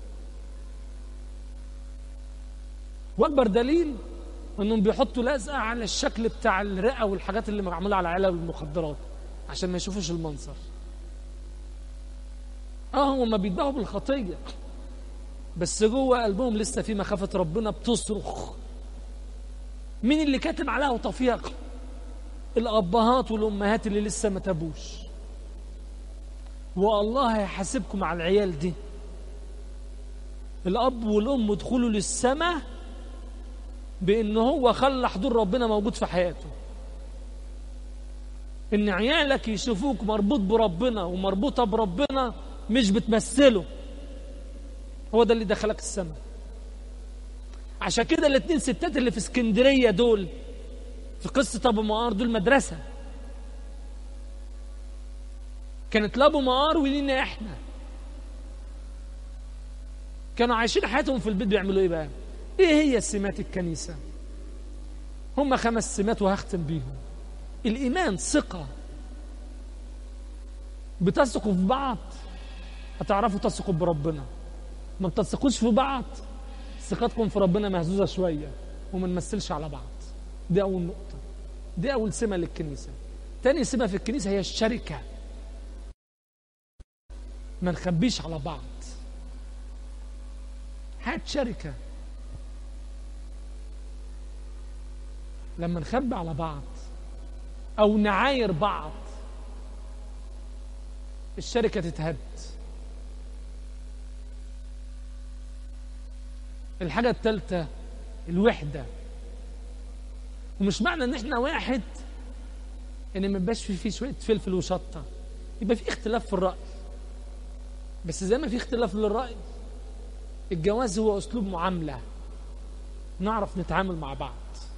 واكبر دليل انهم بيحطوا لزقه على الشكل بتاع الرئه والحاجات اللي معموله على العيله والمخدرات عشان ما يشوفوش المنظر اه هم بيتباهوا بالخطيه بس جوه قلبهم لسه في مخافه ربنا بتصرخ مين اللي كاتب عليها وطفيها الابهات والامهات اللي لسه ما تابوش والله هيحاسبكم على العيال دي الاب والام ادخلوا للسماء بان هو خلى حضور ربنا موجود في حياته ان عيالك يشوفوك مربوط بربنا ومربوطه بربنا مش بتمثله هو ده اللي دخلك السماء عشان كده الاثنين ستات اللي في اسكندريه دول في قصه ابو مقار دول مدرسه كانت لابو مقار ولينا احنا كانوا عايشين حياتهم في البيت بيعملوا ايه بقى ايه هي سمات الكنيسه هم خمس سمات وهختم بيهم الايمان ثقه بتثقوا في بعض هتعرفوا تثقوا بربنا ما بتثقوش في بعض ثقتكم في ربنا مهزوزه شويه وما نمثلش على بعض دي اول نقطه دي اول سمه للكنيسه تاني سمه في الكنيسه هي الشركه ما نخبيش على بعض حياة شركة لما نخبي على بعض أو نعاير بعض الشركة تتهد الحاجة الثالثة الوحدة ومش معنى ان احنا واحد ان ما يبقاش في فيه شوية فلفل وشطة يبقى في اختلاف في الرأي بس زي ما في اختلاف للرأي الجواز هو اسلوب معاملة نعرف نتعامل مع بعض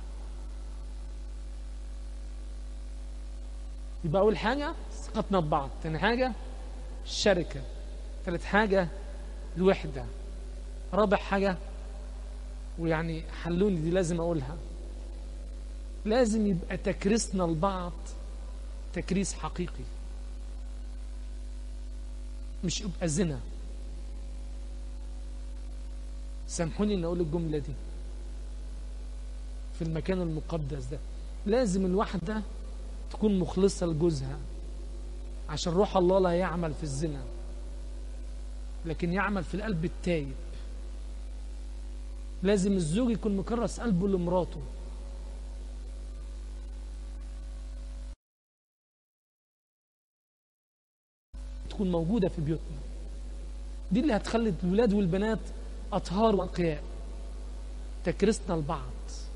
يبقى اول حاجة ثقتنا ببعض تاني حاجة الشركة ثالث حاجة الوحدة رابع حاجة ويعني حلوني دي لازم اقولها لازم يبقى تكريسنا لبعض تكريس حقيقي مش يبقى زنا سامحوني ان اقول الجمله دي في المكان المقدس ده لازم الواحده تكون مخلصه لجوزها عشان روح الله لا يعمل في الزنا لكن يعمل في القلب التايب لازم الزوج يكون مكرس قلبه لمراته تكون موجودة في بيوتنا دي اللي هتخلي الولاد والبنات أطهار وأنقياء تكرسنا لبعض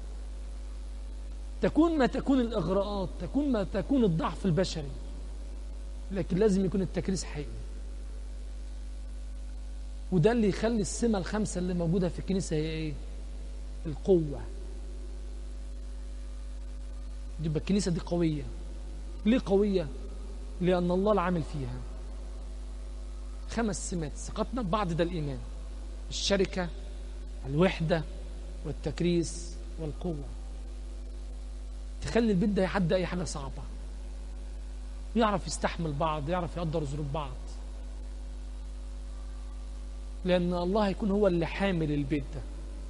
تكون ما تكون الإغراءات تكون ما تكون الضعف البشري لكن لازم يكون التكريس حقيقي وده اللي يخلي السمة الخمسة اللي موجودة في الكنيسة هي ايه القوة يبقى الكنيسة دي قوية ليه قوية لأن الله العامل فيها خمس سمات ثقتنا ببعض ده الإيمان الشركة الوحدة والتكريس والقوة تخلي البيت ده يعدي أي حاجة صعبة يعرف يستحمل بعض يعرف يقدر ظروف بعض لأن الله هيكون هو اللي حامل البيت ده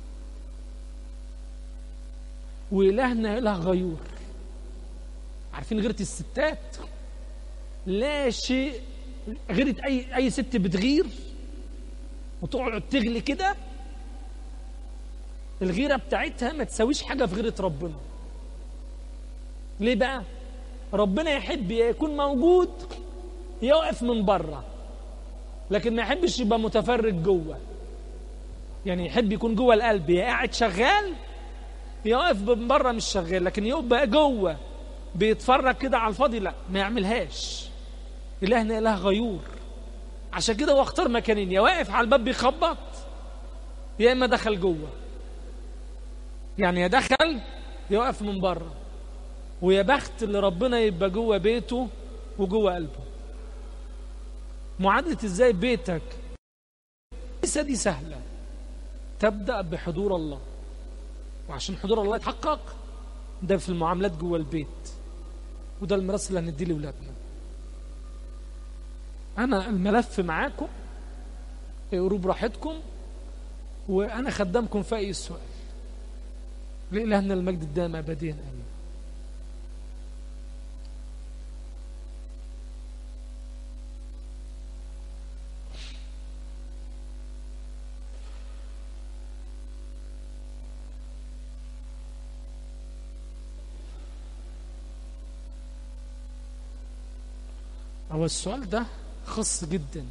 وإلهنا إله غيور عارفين غيرة الستات لا شيء غيرة أي أي ست بتغير وتقعد تغلي كده الغيرة بتاعتها ما تساويش حاجة في غيرة ربنا ليه بقى ربنا يحب يكون موجود يقف من بره لكن ما يحبش يبقى متفرج جوه يعني يحب يكون جوه القلب يا قاعد شغال يقف من بره مش شغال لكن يبقى جوه بيتفرج كده على الفاضي لا ما يعملهاش إلهنا إله غيور عشان كده هو اختار مكانين يا واقف على الباب بيخبط يا إما دخل جوه يعني يا دخل يقف من بره ويا بخت اللي ربنا يبقى جوه بيته وجوه قلبه معادلة ازاي بيتك ليس دي سهلة تبدأ بحضور الله وعشان حضور الله يتحقق ده في المعاملات جوه البيت وده الميراث اللي هنديه لاولادنا انا الملف معاكم اقروا براحتكم وانا خدامكم في اي سؤال لإلهنا المجد الدائم ابديا امين هو السؤال ده خاص جدا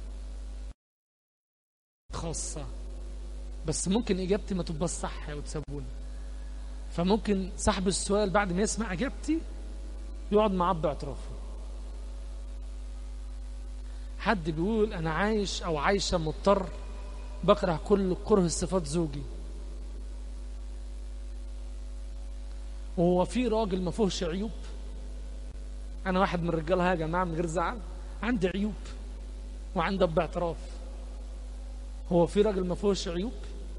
خاصة بس ممكن إجابتي ما تبقى صح وتسابوني فممكن صاحب السؤال بعد ما يسمع إجابتي يقعد معاه باعترافه حد بيقول أنا عايش أو عايشة مضطر بكره كل كره صفات زوجي وهو في راجل ما فيهوش عيوب انا واحد من الرجاله يا جماعه من غير زعل عندي عيوب وعندي باعتراف هو في راجل ما فيهوش عيوب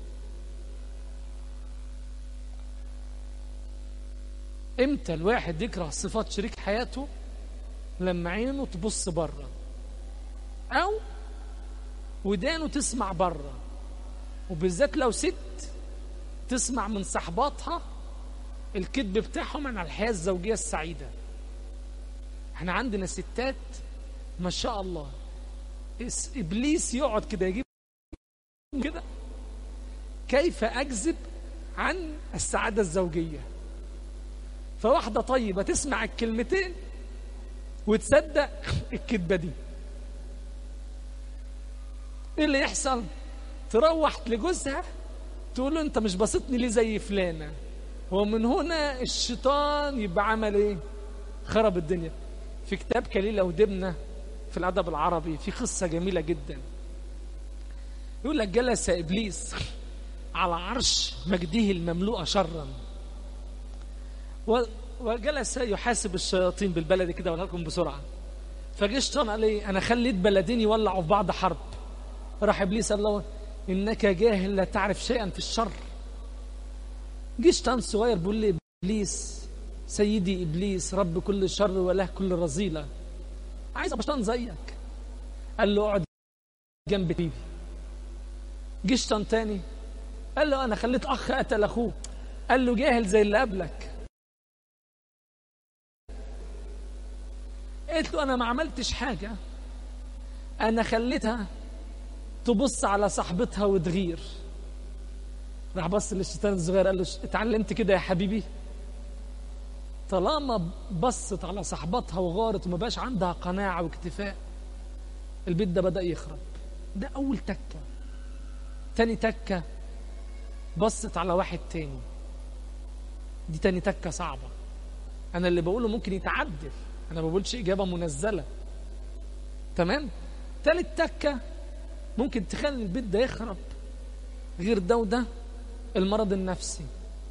امتى الواحد يكره صفات شريك حياته لما عينه تبص بره او ودانه تسمع بره وبالذات لو ست تسمع من صحباتها الكذب بتاعهم عن الحياه الزوجيه السعيده احنا عندنا ستات ما شاء الله ابليس يقعد كده يجيب كده كيف اكذب عن السعاده الزوجيه فواحده طيبه تسمع الكلمتين وتصدق الكذبه دي ايه اللي يحصل تروح لجوزها تقول له انت مش بسطني ليه زي فلانه ومن هنا الشيطان يبقى عمل ايه خرب الدنيا في كتاب كليلة ودبنة في الأدب العربي في قصة جميلة جدا يقول لك جلس إبليس على عرش مجده المملوء شرا وجلس يحاسب الشياطين بالبلد كده ولا لكم بسرعة فجه الشيطان قال ايه أنا خليت بلدين يولعوا في بعض حرب راح إبليس قال له إنك جاهل لا تعرف شيئا في الشر جه شيطان صغير بيقول لي إبليس سيدي ابليس رب كل شر وله كل رذيله عايز ابقى شيطان زيك قال له اقعد جنب بيبي جه شيطان تاني قال له انا خليت اخ قتل اخوه قال له جاهل زي اللي قبلك قالت له انا ما عملتش حاجه انا خليتها تبص على صاحبتها وتغير راح بص للشيطان الصغير قال له اتعلمت كده يا حبيبي طالما بصت على صاحبتها وغارت وما بقاش عندها قناعة واكتفاء البيت ده بدأ يخرب ده أول تكة تاني تكة بصت على واحد تاني دي تاني تكة صعبة أنا اللي بقوله ممكن يتعدل أنا ما بقولش إجابة منزلة تمام تالت تكة ممكن تخلي البيت ده يخرب غير ده وده المرض النفسي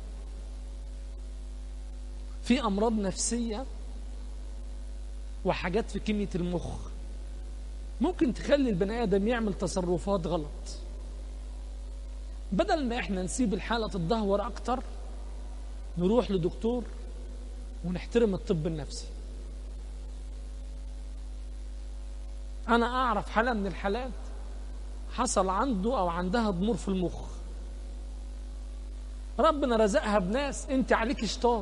في امراض نفسيه وحاجات في كميه المخ ممكن تخلي البني ادم يعمل تصرفات غلط بدل ما احنا نسيب الحاله تتدهور اكتر نروح لدكتور ونحترم الطب النفسي انا اعرف حاله من الحالات حصل عنده او عندها ضمور في المخ ربنا رزقها بناس انت عليك شيطان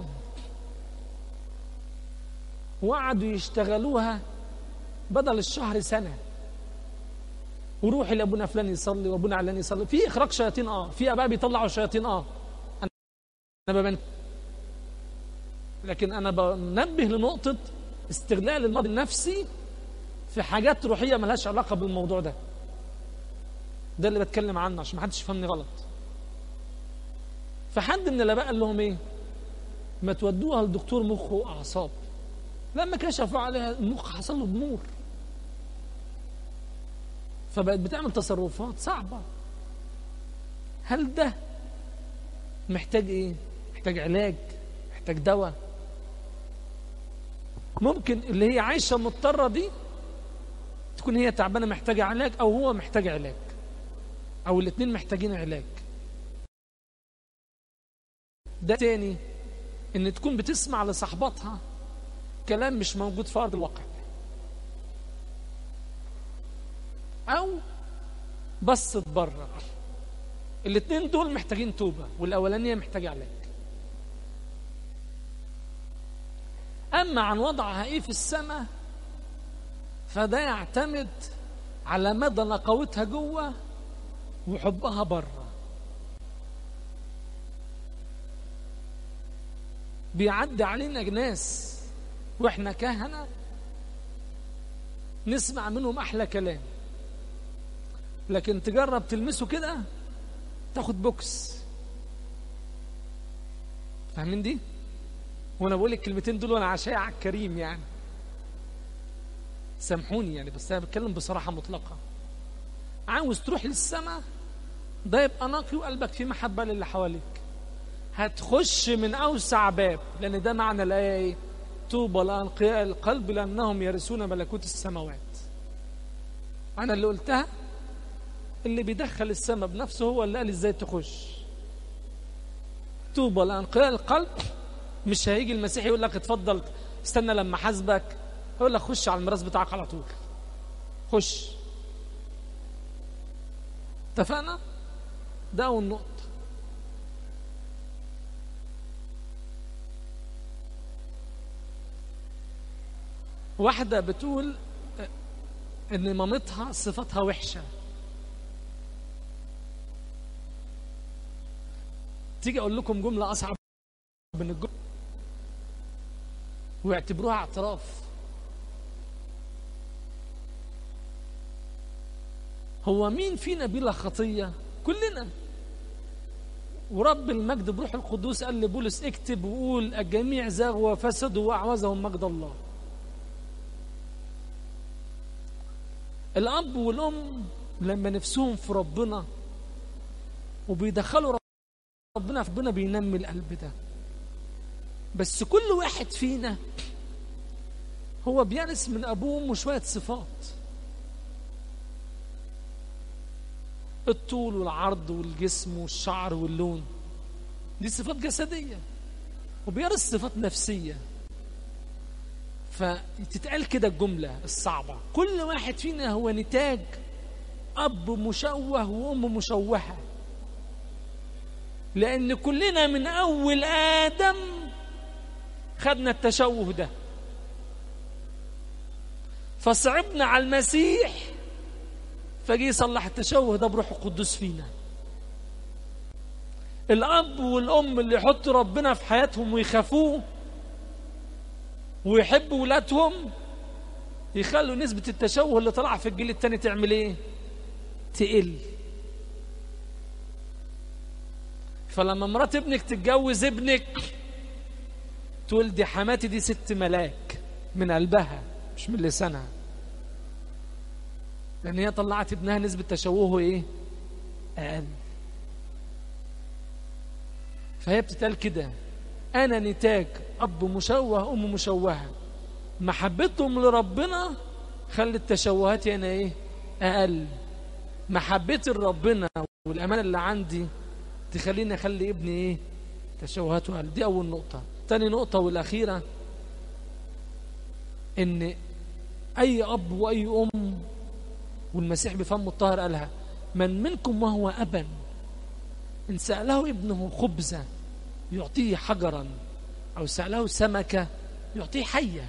وقعدوا يشتغلوها بدل الشهر سنه وروحي لابونا فلان يصلي وابونا علان يصلي في اخراج شياطين اه في اباء بيطلعوا شياطين اه انا ببن لكن انا بنبه لنقطه استغلال المرض النفسي في حاجات روحيه ملهاش علاقه بالموضوع ده ده اللي بتكلم عنه عشان ما حدش يفهمني غلط فحد من الاباء قال لهم ايه ما تودوها لدكتور مخ واعصاب لما كشفوا عليها المخ حصل له ضمور فبقت بتعمل تصرفات صعبة هل ده محتاج ايه محتاج علاج محتاج دواء ممكن اللي هي عايشة مضطرة دي تكون هي تعبانة محتاجة علاج أو هو محتاج علاج أو الاتنين محتاجين علاج ده تاني إن تكون بتسمع لصاحباتها كلام مش موجود في أرض الواقع أو بصت بره الاتنين دول محتاجين توبة والأولانية محتاجة علاج أما عن وضعها إيه في السماء فده يعتمد على مدى نقاوتها جوه وحبها بره بيعدي علينا ناس واحنا كهنة نسمع منهم أحلى كلام لكن تجرب تلمسه كده تاخد بوكس فاهمين دي؟ وانا بقول الكلمتين دول وانا عشاء على الكريم يعني سامحوني يعني بس انا بتكلم بصراحه مطلقه عاوز تروح للسماء ده يبقى نقي وقلبك فيه محبه للي حواليك هتخش من اوسع باب لان ده معنى الايه ايه طوبى لانقياء القلب لانهم يرثون ملكوت السماوات انا اللي قلتها اللي بيدخل السماء بنفسه هو اللي قال ازاي تخش طوبى لانقياء القلب مش هيجي المسيح يقول لك اتفضل استنى لما حاسبك يقول لك خش على الميراث بتاعك على طول خش اتفقنا ده اول نقطه واحدة بتقول إن مامتها صفتها وحشة تيجي أقول لكم جملة أصعب من الجملة ويعتبروها اعتراف هو مين فينا بلا خطية كلنا ورب المجد بروح القدوس قال لبولس اكتب وقول الجميع زاغوا وفسدوا واعوزهم مجد الله الاب والام لما نفسهم في ربنا وبيدخلوا ربنا في ربنا بينمي القلب ده بس كل واحد فينا هو بيرث من ابوه وامه شويه صفات الطول والعرض والجسم والشعر واللون دي صفات جسديه وبيرث صفات نفسيه فتتقال كده الجملة الصعبة كل واحد فينا هو نتاج أب مشوه وأم مشوهة لأن كلنا من أول آدم خدنا التشوه ده فصعبنا على المسيح فجي يصلح التشوه ده بروح القدوس فينا الأب والأم اللي يحطوا ربنا في حياتهم ويخافوه ويحبوا ولادهم يخلوا نسبة التشوه اللي طلع في الجيل التاني تعمل ايه تقل فلما مرات ابنك تتجوز ابنك تقول دي حماتي دي ست ملاك من قلبها مش من لسانها لان هي طلعت ابنها نسبة تشوهه ايه اقل فهي بتتقال كده انا نتاج اب مشوه ام مشوهه محبتهم لربنا خلت تشوهاتي انا ايه اقل محبتي لربنا والامانه اللي عندي تخليني اخلي ابني ايه تشوهات قلب دي أول نقطة تاني نقطة والأخيرة إن أي أب وأي أم والمسيح بفمه الطاهر قالها من منكم وهو أبا إن سأله ابنه خبزة يعطيه حجرا أو سأله سمكة يعطيه حية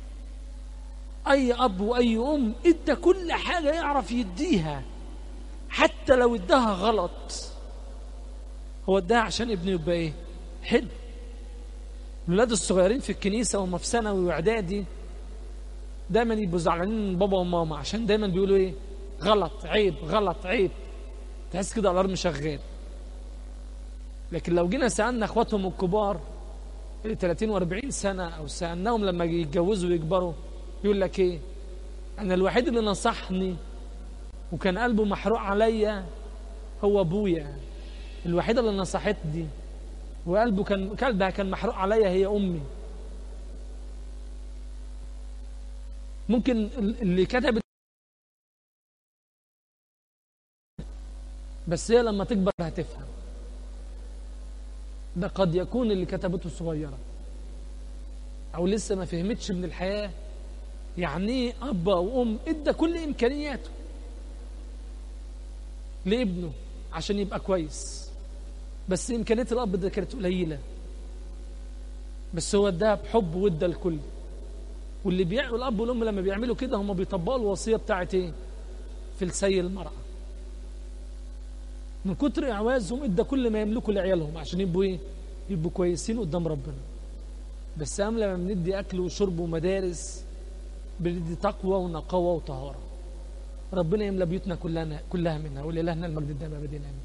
أي أب وأي أم إدى كل حاجة يعرف يديها حتى لو اداها غلط هو اداها عشان ابنه يبقى إيه حلو الولاد الصغيرين في الكنيسة وهم في ثانوي وإعدادي دايما يبقوا زعلانين من بابا وماما عشان دايما بيقولوا إيه غلط عيب غلط عيب تحس كده الألارم شغال لكن لو جينا سألنا اخواتهم الكبار اللي 30 و40 سنة أو سألناهم لما يتجوزوا ويكبروا يقول لك إيه أنا الوحيد اللي نصحني وكان قلبه محروق عليا هو أبويا الوحيدة اللي نصحتني وقلبه كان قلبها كان محروق عليا هي أمي ممكن اللي كتبت بس هي لما تكبر هتفهم ده قد يكون اللي كتبته صغيرة أو لسه ما فهمتش من الحياة يعني ايه أب أو أم إدى كل إمكانياته لابنه عشان يبقى كويس بس إمكانيات الأب ده كانت قليلة بس هو اداها بحب وادى الكل واللي بيعمل الأب والأم لما بيعملوا كده هم بيطبقوا الوصية بتاعت إيه؟ في السي المرأة من كتر إعوازهم ادى كل ما يملكوا لعيالهم عشان يبقوا إيه؟ يبقوا كويسين قدام ربنا بس أهم لما بندي أكل وشرب ومدارس بندي تقوى ونقاوة وطهارة ربنا يملى بيوتنا كلنا كلها منها ولإلهنا المجد الدائم أبدين آمين